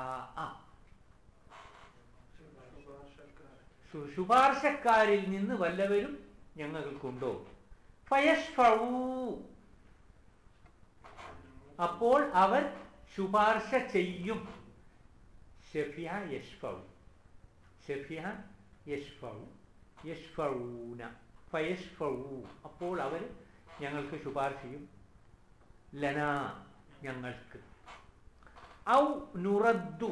ശു- ശുപാർശക്കാരിൽ നിന്ന് വല്ലവരും ഞങ്ങൾക്കുണ്ടോ ഫയഷ്ഫഊ അപ്പോൾ അവർ ശുപാർശ ചെയ്യും ഷഫിയ യഷ്ഫൗ ഷഫിയ യഷ്ഫൗ യഷ്ഫഊന ഫയഷ്ഫഊ അപ്പോൾ അവർ ഞങ്ങൾക്ക് ശുപാർശ ചെയ്യും ലന ഞങ്ങൾക്ക് ഔ നുറദ്ദു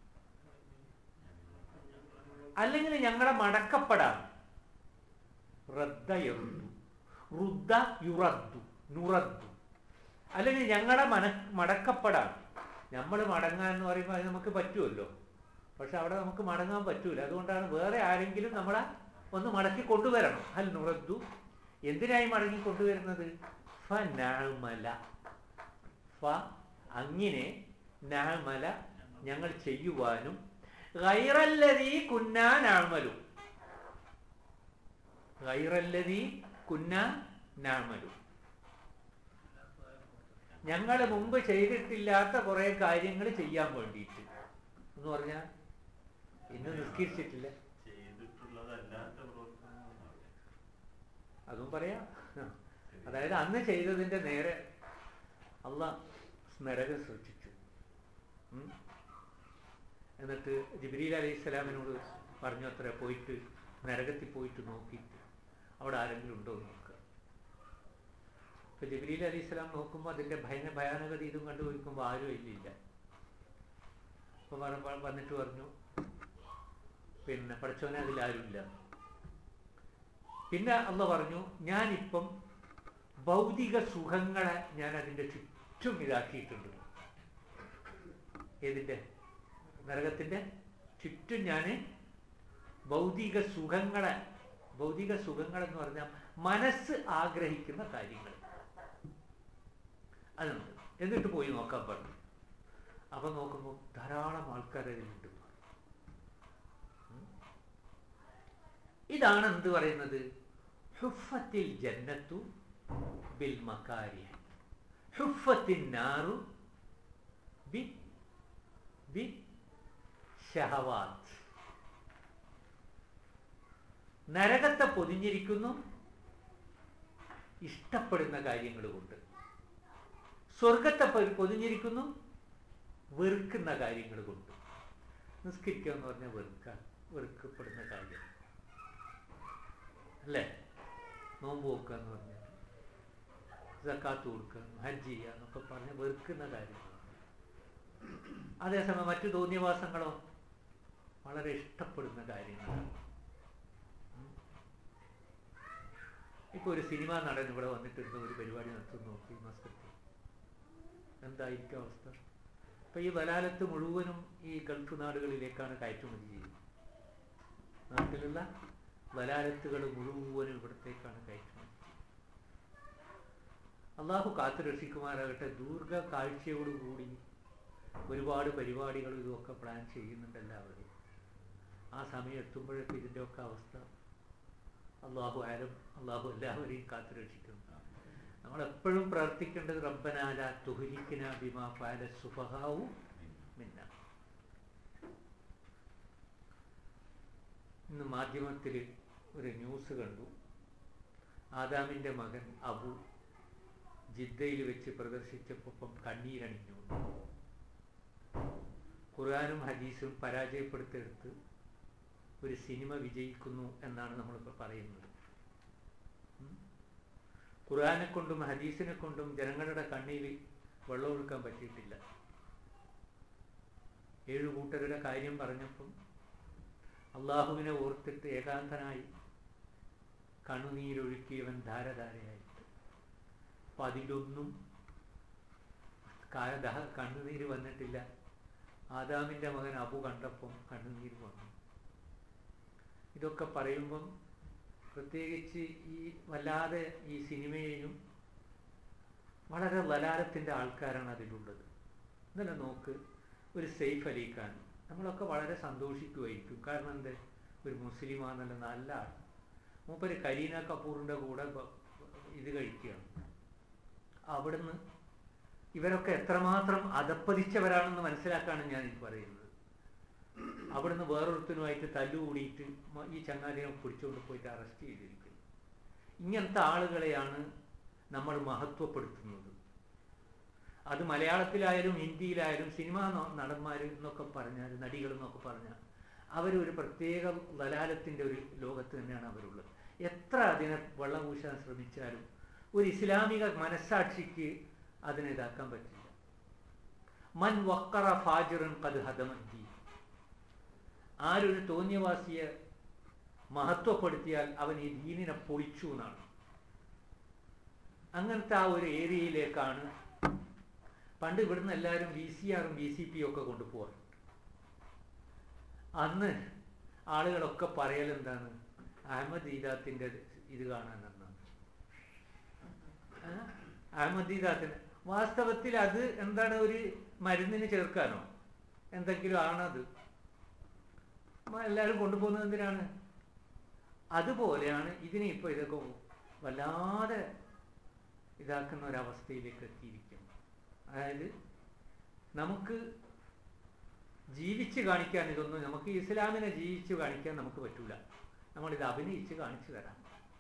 അല്ലെങ്കിൽ ഞങ്ങളെ മടക്കപ്പെടാം റദ്ദ യറുദ്ദു റുദ്ദ യുറദ്ദു നുറദ്ദു അല്ലെങ്കിൽ ഞങ്ങളെ മന മടക്കപ്പെടാം നമ്മൾ മടങ്ങാൻ എന്ന് പറയുമ്പോൾ അത് നമുക്ക് പറ്റുമല്ലോ പക്ഷെ അവിടെ നമുക്ക് മടങ്ങാൻ പറ്റൂല അതുകൊണ്ടാണ് വേറെ ആരെങ്കിലും നമ്മളെ ഒന്ന് മടക്കി കൊണ്ടുവരണം അൽ നുറദ്ദു എന്തിനായി മടങ്ങി കൊണ്ടുവരുന്നത് ഫ നാമല ഫ അങ്ങനെ നാമല ഞങ്ങൾ ചെയ്യുവാനും ഗൈറല്ലതീ കുന്നാ നാമലു ഗൈറല്ലതീ കുന്നാ നാമലു ഞങ്ങൾ മുമ്പ് ചെയ്തിട്ടില്ലാത്ത കുറെ കാര്യങ്ങൾ ചെയ്യാൻ വേണ്ടിയിട്ട് എന്ന് പറഞ്ഞാൽ ഇന്ന് നിസ്കരിച്ചിട്ടില്ല
ചെയ്തിട്ടുള്ളതല്ലാത്ത പ്രവർത്തനങ്ങളാണ്
അതും പറയാം അതായത് അന്ന് ചെയ്തതിന്റെ നേരെ അല്ല നരകം സൃഷ്ടിച്ചു ഉം. എന്നിട്ട് ജിബ്രീൽ അലൈഹി സ്വലാമിനോട് പറഞ്ഞു അത്ര പോയിട്ട് നരകത്തിൽ പോയിട്ട് നോക്കിയിട്ട് അവിടെ ആരെങ്കിലും ഉണ്ടോ എന്ന് നോക്കുക ഇപ്പൊ ജിബ്രീൽ അലൈഹി സ്വലാം നോക്കുമ്പോൾ അതിന്റെ ഭയന ഭയാനകത ഇതും കണ്ടു നോക്കുമ്പോൾ ആരും ഇല്ലില്ല അപ്പൊ പറ- പറ- വന്നിട്ട് പറഞ്ഞു പിന്നെ പഠിച്ചവനെ അതിലാരുമില്ല പിന്നെ അള്ള പറഞ്ഞു ഞാനിപ്പം ഭൗതിക സുഖങ്ങളെ ഞാൻ അതിൻ്റെ ചുറ്റും ഇതാക്കിയിട്ടുണ്ട് ഏതിൻ്റെ നരകത്തിൻ്റെ ചുറ്റും ഞാൻ ഭൗതിക സുഖങ്ങളെ ഭൗതിക സുഖങ്ങൾ എന്ന് പറഞ്ഞാൽ മനസ്സ് ആഗ്രഹിക്കുന്ന കാര്യങ്ങൾ അതുണ്ട് എന്നിട്ട് പോയി നോക്കാൻ പറഞ്ഞു അപ്പൊ നോക്കുമ്പോൾ ധാരാളം ആൾക്കാർ അതിലുണ്ട് ഉം. ഇതാണ് എന്ത് പറയുന്നത് ഹുഫത്തിൽ ജന്നത്തു ബിൽ മക്കാരിയ ഹുഫത്തിൻ നാറു ബി ബി ഷഹവാത്ത് നരകത്തെ പൊതിഞ്ഞിരിക്കുന്നു ഇഷ്ടപ്പെടുന്ന കാര്യങ്ങൾ കൊണ്ട് സ്വർഗത്തെ പൊ- പൊതിഞ്ഞിരിക്കുന്നു വെറുക്കുന്ന കാര്യങ്ങൾ കൊണ്ട് നിസ്കരിക്കുക എന്ന് പറഞ്ഞാൽ വെറുക്കാൻ വെറുക്കപ്പെടുന്ന കാര്യം അല്ലേ നോമ്പ് വെക്കുക എന്ന് പറഞ്ഞാൽ സക്കാത്ത് കൊടുക്കുക ഹജ്ജ് ചെയ്യുക എന്നൊക്കെ പറഞ്ഞ് വെറുക്കുന്ന കാര്യങ്ങളാണ് അതേസമയം മറ്റു തോന്നിയവാസങ്ങളോ വളരെ ഇഷ്ടപ്പെടുന്ന കാര്യങ്ങളാണ് ഉം. ഇപ്പൊ ഒരു സിനിമാ നടൻ ഇവിടെ വന്നിട്ടിരുന്ന ഒരു പരിപാടി നടത്തുന്നു നോക്കി മസ്കത്തിൽ എന്തായിരിക്കും അവസ്ഥ ഇപ്പൊ ഈ വലാലത്ത് മുഴുവനും ഈ ഗൾഫ് നാടുകളിലേക്കാണ് കയറ്റുമതി ചെയ്യുന്നത് നാട്ടിലുള്ള വലാലത്തുകൾ മുഴുവനും ഇവിടത്തേക്കാണ് കയറ്റുമതി അള്ളാഹു കാത്തു രക്ഷിക്കുമാറാകട്ടെ ദീർഘ കാഴ്ചയോടുകൂടി ഒരുപാട് പരിപാടികളും ഇതുമൊക്കെ പ്ലാൻ ചെയ്യുന്നുണ്ട് എല്ലാവരും ആ സമയം എത്തുമ്പോഴേക്കും ഇതിൻ്റെയൊക്കെ അവസ്ഥ അള്ളാഹു ആരും അള്ളാഹു എല്ലാവരെയും കാത്തു രക്ഷിക്കുന്നു നമ്മളെപ്പോഴും പ്രാർത്ഥിക്കേണ്ടത് റബ്ബനാല തുഹലിക്കിന ബിമാ ഫാല സുഫഹാവു മിന്ന ഇന്ന് മാധ്യമത്തിൽ ഒരു ന്യൂസ് കണ്ടു ആദാമിൻ്റെ മകൻ അബു ജിദ്ദയിൽ വെച്ച് പ്രദർശിച്ചപ്പം കണ്ണീരണിഞ്ഞു ഖുർആാനും ഹദീസും പരാജയപ്പെടുത്തെടുത്ത് ഒരു സിനിമ വിജയിക്കുന്നു എന്നാണ് നമ്മളിപ്പോൾ പറയുന്നത് ഉം. ഖുർആനെ കൊണ്ടും ഹദീസിനെ കൊണ്ടും ജനങ്ങളുടെ കണ്ണിൽ വെള്ളമൊഴുക്കാൻ പറ്റിയിട്ടില്ല ഏഴു കൂട്ടരുടെ കാര്യം പറഞ്ഞപ്പം അള്ളാഹുവിനെ ഓർത്തിട്ട് ഏകാന്തനായി കണ്ണുനീരൊഴുക്കിയവൻ ധാരധാരയായിട്ട് അപ്പൊ അതിലൊന്നും കാ- ദാ- കണ്ണുനീര് വന്നിട്ടില്ല ആദാമിന്റെ മകൻ അബു കണ്ടപ്പം കണ്ണുനീര് വന്നു ഇതൊക്കെ പറയുമ്പം പ്രത്യേകിച്ച് ഈ വല്ലാതെ ഈ സിനിമയെയും വളരെ വലാരത്തിൻ്റെ ആൾക്കാരാണ് അതിലുള്ളത് ഇന്നലെ നോക്ക് ഒരു സെയ്ഫ് അലി ഖാൻ നമ്മളൊക്കെ വളരെ സന്തോഷിക്കുമായിരിക്കും കാരണം എന്ത് ഒരു മുസ്ലിമാന്നല്ല നല്ല ആൾ മൂപ്പര് കരീന കപൂറിൻ്റെ കൂടെ ബ- ഇത് കഴിക്കുകയാണ് അവിടുന്ന് ഇവരൊക്കെ എത്രമാത്രം അധപ്പതിച്ചവരാണെന്ന് മനസ്സിലാക്കാണ് ഞാൻ ഈ പറയുന്നത് അവിടുന്ന് വേറൊരുത്തനുമായിട്ട് തല്ലുകൂടിയിട്ട് മ- ഈ ചങ്ങാതിനെ പിടിച്ചുകൊണ്ട് പോയിട്ട് അറസ്റ്റ് ചെയ്തിരിക്കുന്നു ഇങ്ങനത്തെ ആളുകളെയാണ് നമ്മൾ മഹത്വപ്പെടുത്തുന്നത് അത് മലയാളത്തിലായാലും ഹിന്ദിയിലായാലും സിനിമാ ന- നടന്മാർ എന്നൊക്കെ പറഞ്ഞാൽ നടികൾ എന്നൊക്കെ പറഞ്ഞാൽ അവരൊരു പ്രത്യേക വലാലത്തിൻ്റെ ഒരു ലോകത്ത് തന്നെയാണ് അവരുള്ളത് എത്ര അതിനെ വെള്ളം പൂശാൻ ശ്രമിച്ചാലും ഒരു ഇസ്ലാമിക മനസ്സാക്ഷിക്ക് അതിനെ ഇതാക്കാൻ പറ്റില്ല മൻ വക്കറ ഫാജിറൻ കത് ഹദമദ്ദീൻ ആരൊരു തോന്നിയവാസിയെ മഹത്വപ്പെടുത്തിയാൽ അവൻ ഈ ദീനിനെ പൊളിച്ചു എന്നാണ് അങ്ങനത്തെ ആ ഒരു ഏരിയയിലേക്കാണ് പണ്ട് ഇവിടുന്ന് എല്ലാവരും വി സി ആറും വി സി പി ഒക്കെ കൊണ്ടുപോകാറുണ്ട് അന്ന് ആളുകളൊക്കെ പറയൽ എന്താണ് അഹമ്മദ് ഈദാത്തിന്റെ ഇത് കാണാനെന്നാണ് ആ? അഹമ്മദ് ഈദാത്തിന് വാസ്തവത്തിൽ അത് എന്താണ് ഒരു മരുന്നിന് ചേർക്കാനോ എന്തെങ്കിലും ആണത് മ- എല്ലാവരും കൊണ്ടുപോകുന്നത് എന്തിനാണ് അതുപോലെയാണ് ഇതിനെ ഇപ്പോൾ ഇതൊക്കെ വല്ലാതെ ഇതാക്കുന്ന ഒരവസ്ഥയിലേക്ക് എത്തിയിരിക്കുന്നു അതായത് നമുക്ക് ജീവിച്ച് കാണിക്കാൻ ഇതൊന്നും നമുക്ക് ഇസ്ലാമിനെ ജീവിച്ച് കാണിക്കാൻ നമുക്ക് പറ്റൂല നമ്മളിത് അഭിനയിച്ച് കാണിച്ചു തരാം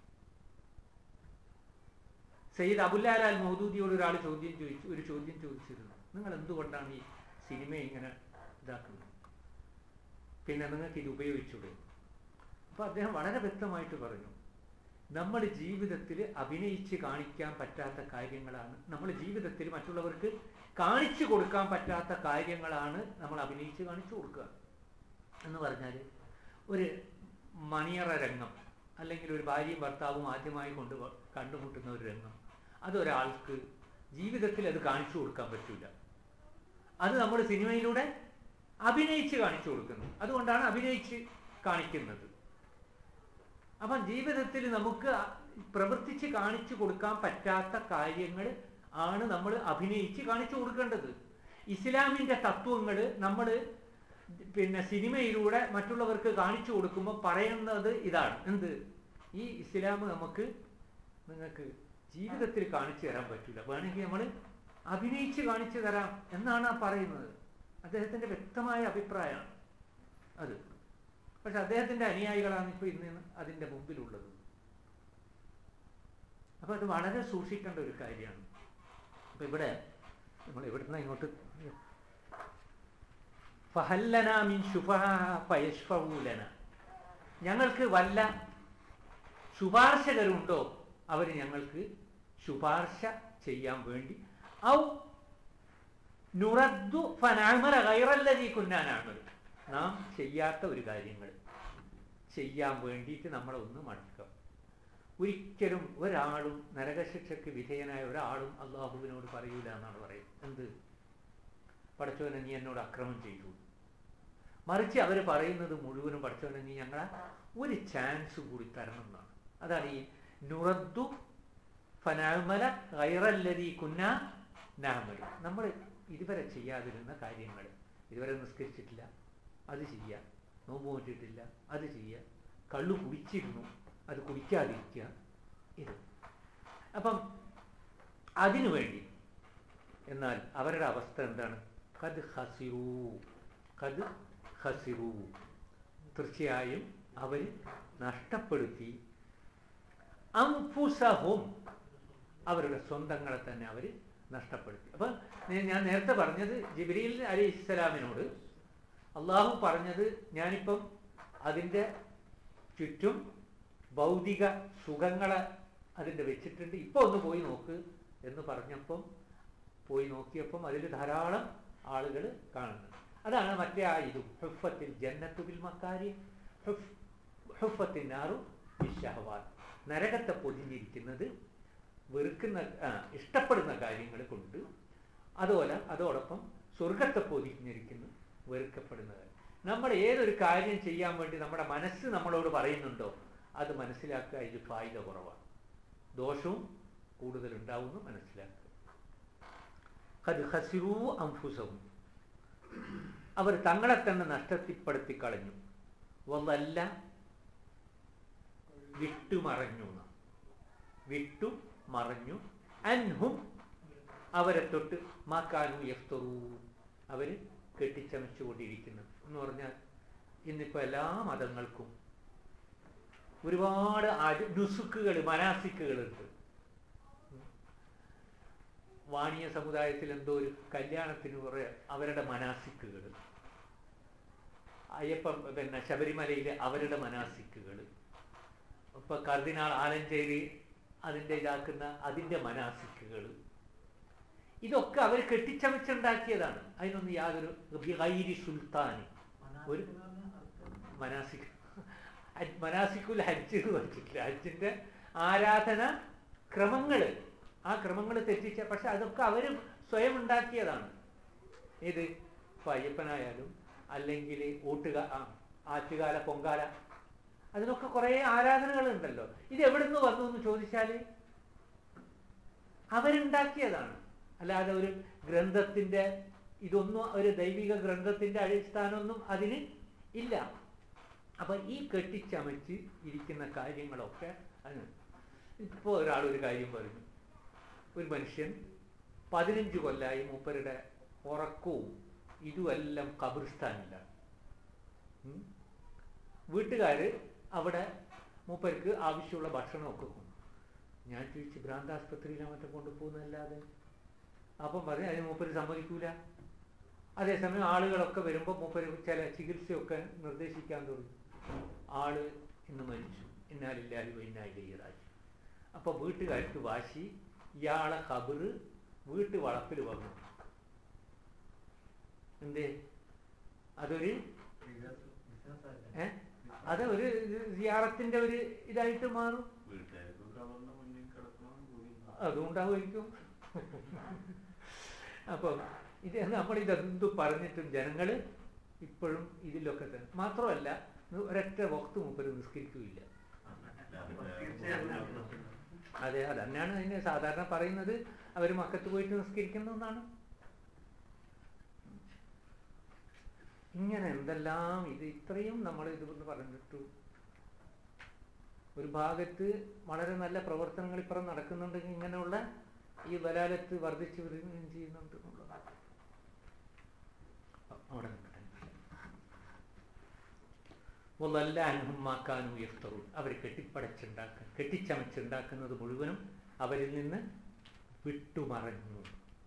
സയ്യിദ് അബുല്ലാൽ മൗദൂദിയോട് ഒരാൾ ചോദ്യം ചോദിച്ചു ഒരു ചോദ്യം ചോദിച്ചിരുന്നു നിങ്ങൾ എന്തുകൊണ്ടാണ് ഈ സിനിമ ഇങ്ങനെ ഇതാക്കുന്നത് പിന്നെ നിങ്ങൾക്ക് ഇത് ഉപയോഗിച്ചൂടെ അപ്പൊ അദ്ദേഹം വളരെ വ്യക്തമായിട്ട് പറഞ്ഞു നമ്മൾ ജീവിതത്തിൽ അഭിനയിച്ച് കാണിക്കാൻ പറ്റാത്ത കാര്യങ്ങളാണ് നമ്മൾ ജീവിതത്തിൽ മറ്റുള്ളവർക്ക് കാണിച്ചു കൊടുക്കാൻ പറ്റാത്ത കാര്യങ്ങളാണ് നമ്മൾ അഭിനയിച്ച് കാണിച്ചു കൊടുക്കുക എന്ന് പറഞ്ഞാൽ ഒരു മണിയറ രംഗം അല്ലെങ്കിൽ ഒരു ഭാര്യയും ഭർത്താവും ആദ്യമായി കൊണ്ട് കണ്ടുമുട്ടുന്ന ഒരു രംഗം അതൊരാൾക്ക് ജീവിതത്തിൽ അത് കാണിച്ചു കൊടുക്കാൻ പറ്റില്ല അത് നമ്മൾ സിനിമയിലൂടെ അഭിനയിച്ച് കാണിച്ചു കൊടുക്കുന്നു അതുകൊണ്ടാണ് അഭിനയിച്ച് കാണിക്കുന്നത് അപ്പം ജീവിതത്തിൽ നമുക്ക് പ്രവർത്തിച്ച് കാണിച്ചു കൊടുക്കാൻ പറ്റാത്ത കാര്യങ്ങൾ ആണ് നമ്മൾ അഭിനയിച്ച് കാണിച്ചു കൊടുക്കേണ്ടത് ഇസ്ലാമിന്റെ തത്വങ്ങൾ നമ്മൾ പിന്നെ സിനിമയിലൂടെ മറ്റുള്ളവർക്ക് കാണിച്ചു കൊടുക്കുമ്പോൾ പറയുന്നത് ഇതാണ് എന്ത് ഈ ഇസ്ലാം നമുക്ക് നിങ്ങൾക്ക് ജീവിതത്തിൽ കാണിച്ചു തരാൻ പറ്റില്ല വേണമെങ്കിൽ നമ്മൾ അഭിനയിച്ച് കാണിച്ചു തരാം എന്നാണ് ആ പറയുന്നത് അദ്ദേഹത്തിന്റെ വ്യക്തമായ അഭിപ്രായമാണ് അത് പക്ഷെ അദ്ദേഹത്തിന്റെ അനുയായികളാണ് ഇപ്പോൾ ഇന്ന് അതിന്റെ മുമ്പിലുള്ളത് അപ്പൊ അത് വളരെ സൂക്ഷിക്കേണ്ട ഒരു കാര്യമാണ് അപ്പൊ ഇവിടെ നമ്മൾ എവിടുന്ന ഇങ്ങോട്ട് ഫഹല്ലന മിൻ ശുഭൂലന ഞങ്ങൾക്ക് വല്ല ശുപാർശകരുണ്ടോ അവർ ഞങ്ങൾക്ക് ശുപാർശ ചെയ്യാൻ വേണ്ടി ഔ നുറദ്ദു ഫനാമല ഗൈറല്ലതി കുന്നാനാമൽ നാം ചെയ്യാത്ത ഒരു കാര്യങ്ങൾ ചെയ്യാൻ വേണ്ടിയിട്ട് നമ്മളെ ഒന്ന് മടക്കാം ഒരിക്കലും ഒരാളും നരകശിക്ഷയ്ക്ക് വിധേയനായ ഒരാളും അള്ളാഹുവിനോട് പറയൂല എന്നാണ് പറയുന്നത് എന്ത് പടച്ചവനെ നീ എന്നോട് അക്രമം ചെയ്തു മറിച്ച് അവർ പറയുന്നത് മുഴുവനും പടച്ചവനെ നീ ഞങ്ങളെ ഒരു ചാൻസ് കൂടി തരണം എന്നാണ് അതാണ് ഈ നുറദ്ദു ഫനാമല ഗൈറല്ലതി കുന്ന നാമൽ നമ്മൾ ഇതുവരെ ചെയ്യാതിരുന്ന കാര്യങ്ങൾ ഇതുവരെ നിസ്കരിച്ചിട്ടില്ല അത് ചെയ്യുക നോമ്പ് നോറ്റിട്ടില്ല അത് ചെയ്യുക കള്ളു കുടിച്ചിരുന്നു അത് കുടിക്കാതിരിക്കുക ഇത് അപ്പം അതിനു വേണ്ടി എന്നാൽ അവരുടെ അവസ്ഥ എന്താണ് കത് ഹസിറൂ കത് ഹസിറൂ തീർച്ചയായും അവർ നഷ്ടപ്പെടുത്തി അംഫുസഹും അവരുടെ സ്വന്തങ്ങളെ തന്നെ അവർ നഷ്ടപ്പെടുത്തി അപ്പം ഞാൻ നേരത്തെ പറഞ്ഞത് ജിബ്രീൽ അലി ഇസ്ലാമിനോട് അള്ളാഹു പറഞ്ഞത് ഞാനിപ്പം അതിൻ്റെ ചുറ്റും ഭൗതിക സുഖങ്ങളെ അതിൻ്റെ വെച്ചിട്ടുണ്ട് ഇപ്പോൾ ഒന്ന് പോയി നോക്ക് എന്ന് പറഞ്ഞപ്പം പോയി നോക്കിയപ്പം അതിൽ ധാരാളം ആളുകൾ കാണുന്നുണ്ട് അതാണ് മറ്റേ ആ ഇതും ഹുഫത്തിൽ ജന്നത്തുബിൽ മക്കാരി ഹുഫത്തിനാറു വിഷഹവാൻ നരകത്തെ പൊതിഞ്ഞിരിക്കുന്നത് വെറുക്കുന്ന ആ, ഇഷ്ടപ്പെടുന്ന കാര്യങ്ങൾ കൊണ്ട് അതുപോലെ അതോടൊപ്പം സ്വർഗത്തെ പൊതിഞ്ഞിരിക്കുന്നു വെറുക്കപ്പെടുന്ന കാര്യം നമ്മൾ ഏതൊരു കാര്യം ചെയ്യാൻ വേണ്ടി നമ്മുടെ മനസ്സ് നമ്മളോട് പറയുന്നുണ്ടോ അത് മനസ്സിലാക്കുക ഇത് ഫായിദ കുറവാണ് ദോഷവും കൂടുതൽ ഉണ്ടാവുമെന്ന് മനസ്സിലാക്കുക ഖദ് ഖസിറൂ അംഫുസവും അവർ തങ്ങളെ തന്നെ നഷ്ടത്തിപ്പെടുത്തി കളഞ്ഞു വല്ല വിട്ടുമറഞ്ഞു എന്ന്. വിട്ടു മറഞ്ഞു അൻഹും അവരെ തൊട്ട് മാക്കാനു എഫ്തറൂ അവര് കെട്ടിച്ചമച്ചുകൊണ്ടിരിക്കുന്നു എന്ന് പറഞ്ഞാൽ ഇന്നിപ്പോ എല്ലാ മതങ്ങൾക്കും ഒരുപാട് അടി- നുസുക്കുകൾ മനാസിക്കുകളുണ്ട് വാണിയ സമുദായത്തിൽ എന്തോ ഒരു കല്യാണത്തിന് കുറെ അവരുടെ മനാസിക്കുകൾ അയ്യപ്പൻ പിന്നെ ശബരിമലയിലെ അവരുടെ മനാസിക്കുകൾ ഇപ്പൊ കർദിനാൾ ആലഞ്ചേരി അതിൻ്റെ ഇതാക്കുന്ന അതിൻ്റെ മനാസിക്കുകൾ ഇതൊക്കെ അവർ കെട്ടിച്ചമച്ചുണ്ടാക്കിയതാണ് അതിനൊന്നും യാതൊരു ബിഗൈരി സുൽത്താൻ ഒരു മനാസിക് ഹജ്ജ് മനാസിക്കുൽ ഹജ്ജ് എന്ന് പറഞ്ഞിട്ടില്ല ഹജ്ജിന്റെ ആരാധന ക്രമങ്ങൾ ആ ക്രമങ്ങൾ തെറ്റിച്ച പക്ഷെ അതൊക്കെ അവർ സ്വയം ഉണ്ടാക്കിയതാണ് ഏത് ഇപ്പൊ അയ്യപ്പനായാലും അല്ലെങ്കിൽ ഊട്ടുക ആ ആറ്റുകാല പൊങ്കാല അതിനൊക്കെ കുറേ ആരാധനകളുണ്ടല്ലോ ഇത് എവിടുന്ന് വന്നു എന്ന് ചോദിച്ചാൽ അവരുണ്ടാക്കിയതാണ് അല്ലാതെ ഒരു ഗ്രന്ഥത്തിന്റെ ഇതൊന്നും ഒരു ദൈവിക ഗ്രന്ഥത്തിന്റെ അടിസ്ഥാനമൊന്നും അതിന് ഇല്ല അപ്പൊ ഈ കെട്ടിച്ചമച്ച് ഇരിക്കുന്ന കാര്യങ്ങളൊക്കെ അതിന് ഇപ്പോൾ ഒരാൾ ഒരു കാര്യം പറഞ്ഞു ഒരു മനുഷ്യൻ പതിനഞ്ച് കൊല്ലായി മൂപ്പരുടെ ഉറക്കവും ഇതുമെല്ലാം ഖബർസ്ഥാനിലാണ് ഉം. വീട്ടുകാര് അവിടെ മൂപ്പർക്ക് ആവശ്യമുള്ള ഭക്ഷണമൊക്കെ കൊണ്ടു ഞാൻ ചോദിച്ചു ഭ്രാന്താസ്പത്രിയിലാണ് മറ്റേ കൊണ്ടുപോകുന്നതല്ലാതെ അപ്പം പറഞ്ഞു അതിന് മൂപ്പര് സമ്മതിക്കൂല അതേസമയം ആളുകളൊക്കെ വരുമ്പോൾ മൂപ്പര് ചില ചികിത്സയൊക്കെ നിർദ്ദേശിക്കാൻ തുടങ്ങി ആള് ഇന്ന് മരിച്ചു ഇന്നാലില്ലാഹി ഇന്നായില്ലേ രാജു അപ്പൊ വീട്ടുകാർക്ക് വാശി ഇയാളെ ഖബറ് വീട്ടു വളപ്പിൽ വന്നു എന്തേ അതൊരു ഏ അത് ഒരു സിയാറത്തിന്റെ ഒരു ഇതായിട്ട് മാറും
വീട്ടുകാർക്ക് കവർന്ന മുന്നിൽ കിടക്കണം കൂടി
അതുകൊണ്ടാവുമായിരിക്കും അപ്പം ഇത് നമ്മൾ ഇതെന്തു പറഞ്ഞിട്ടും ജനങ്ങൾ ഇപ്പോഴും ഇതിലൊക്കെ തന്നെ മാത്രമല്ല ഒരൊറ്റ വക്ത് മുപ്പര് നിസ്കരിക്കുകയില്ല അതെ അത് തന്നെയാണ് അതിന് സാധാരണ പറയുന്നത് അവർ മക്കത്ത് പോയിട്ട് നിസ്കരിക്കുന്ന ഒന്നാണ് ഇങ്ങനെ എന്തെല്ലാം ഇത് ഇത്രയും നമ്മൾ ഇതെന്ന് പറഞ്ഞിട്ടു ഒരു ഭാഗത്ത് വളരെ നല്ല പ്രവർത്തനങ്ങൾ ഇപ്പുറം നടക്കുന്നുണ്ടെങ്കിൽ ഇങ്ങനെയുള്ള ഈ ബലാലത്ത് വർദ്ധിച്ചു വരികയും ചെയ്യുന്നുണ്ട് എന്നുള്ളതാണ് അവിടെ നിൽക്കട്ടെ വല്ല അനുഹമ്മാക്കാനും ഉയർത്തറും അവർ കെട്ടിപ്പടച്ചുണ്ടാക്കാൻ കെട്ടിച്ചമച്ചുണ്ടാക്കുന്നത് മുഴുവനും അവരിൽ നിന്ന് വിട്ടുമറഞ്ഞു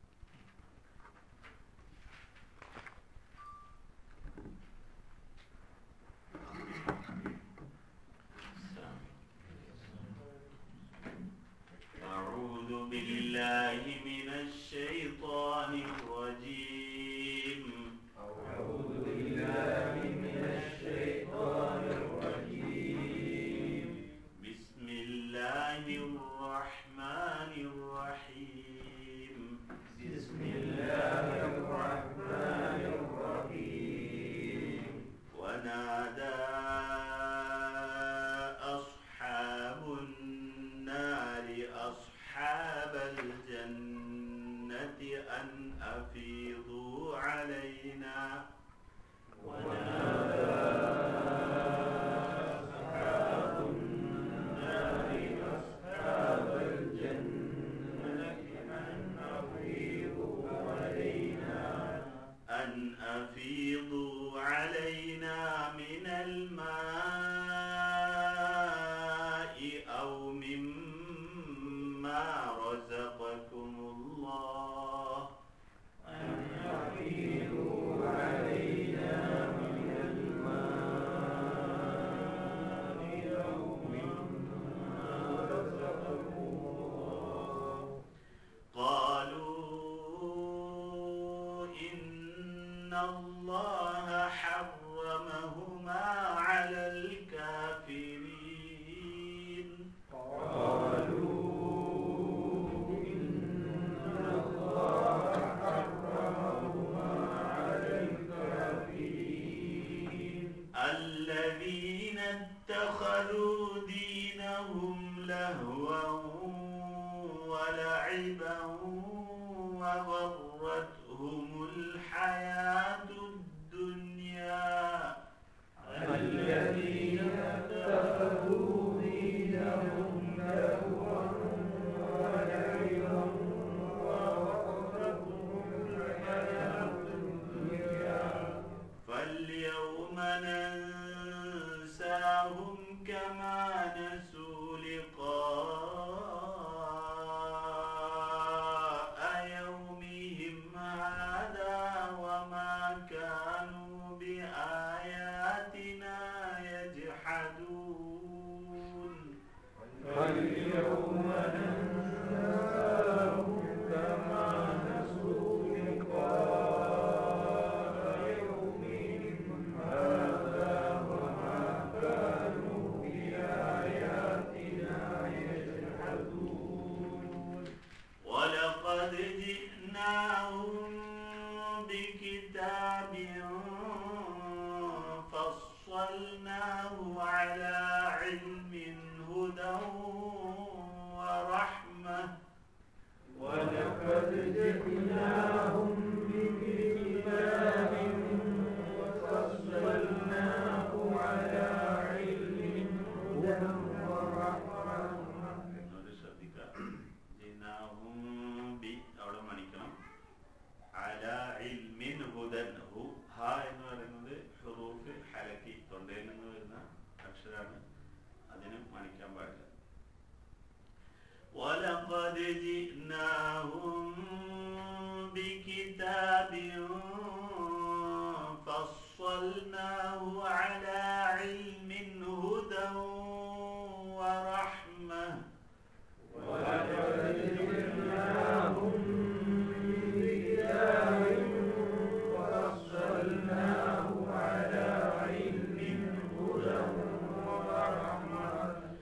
أعوذ بالله من الشيطان الرجيم أعوذ بالله من الشيطان الرجيم بسم الله الرحمن الرحيم بسم الله الرحمن الرحيم ونادى أصحاب النار أصحاب الجنة أن أفيضوا علينا ونادى أصحاب النار أصحاب الجنة أن أفيضوا علينا أن أفيضوا علينا من الماء أو مما رزقكم الله أن أفيضوا علينا من الماء أو مما رزقكم الله قالوا إن الله حرمهما على الكافرين قالوا إن الله حرمهما على الكافرين الذين اتخذوا دينهم لهوا ولعبا وغرتهم الحياة الدنيا الذين اتخذوا دينهم لهوا ولعبا وغرتهم الحياة الدنيا فاليوم ننساهم كما نسوا لقاء يومهم هذا وما كانوا بآياتنا يجحدون فاليوم ننساهم كما نسوا لقاء يومهم هذا وما كانوا بآياتنا يجحدون ولقد جئناهم بكتاب فصلناه على علم هدى ورحمة ولقد جئناهم بكتاب فصلناه على علم هدى ورحمة എന്നോട് ശ്രദ്ധിക്കുക ജിനാഹും ബി അവിടെ മണിക്കണം അല ഇൽമിൻ ഹുദൻ ഹു ഹ എന്ന് പറയുന്നത് ഹുറൂഫ് ഹലക്കി തൊണ്ടയിൽ നിന്ന് വരുന്ന അക്ഷരാണ് അതിന് മണിക്കാൻ പാടില്ല ولقد جئناهم بكتاب فصلناه على علم هدى ورحمة ولقد جئناهم بكتاب فصلناه على علم هدى ورحمة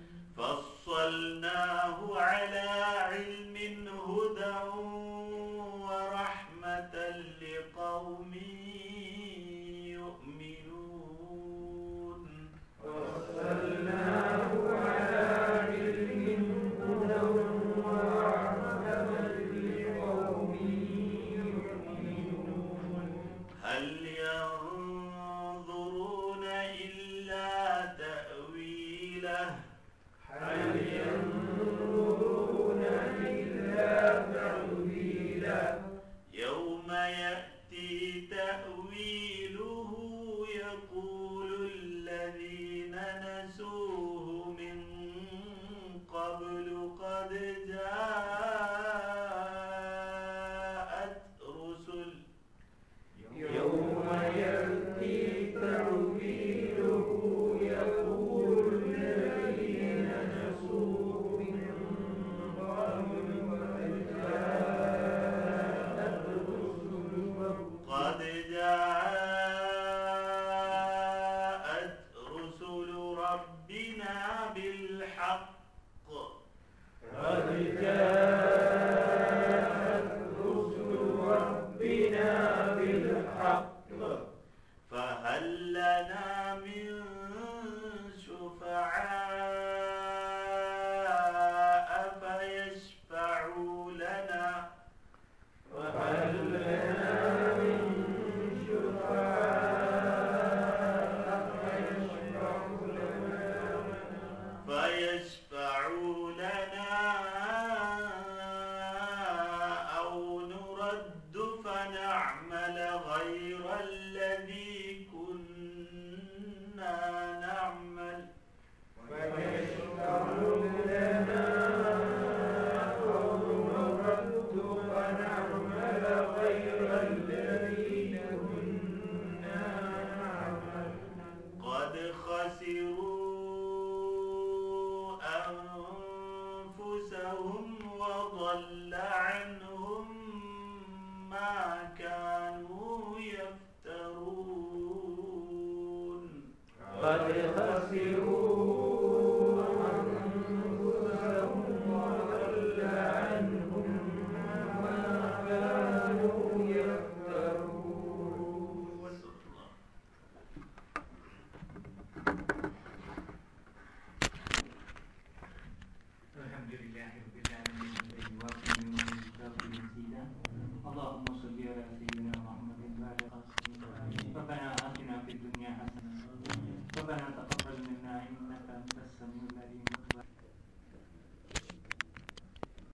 فصلناه على علم هدى ورحمة لقوم يؤمنون فصلناه على علم هدى ورحمة لقوم يؤمنون هل ينظرون إلا تأويله هل ينظرون إلا تأويله يأتي تأويله يقول الذين نسوه من قبل قد جاءت رسل
يوم يأتي تأويله يقول الذين نسوه من قبل قد جاءت رسل
قد جاءت رسل ربنا بالحق
قد جاءت رسل ربنا بالحق
فهل لنا من شفعاء فيشفعوا لنا
وهل لنا من شفعاء فيشفعوا لنا
فيشفعوا لنا أو نرد فنعمل غير الذي كنا نعمل
ويشفعوا لنا أو نرد فنعمل غير الذي كنا نعمل
قد خسروا أنفسهم وضل عنهم ما كانوا يفترون
قد خسروا أنفسهم وضل عنهم ما كانوا يفترون الحمد لله رب العالمين الذي وفق من الكتاب المزيدا اللهم صل على سيدنا محمد وعلى اله وصحبه ربنا اتنا في الدنيا حسنه ربنا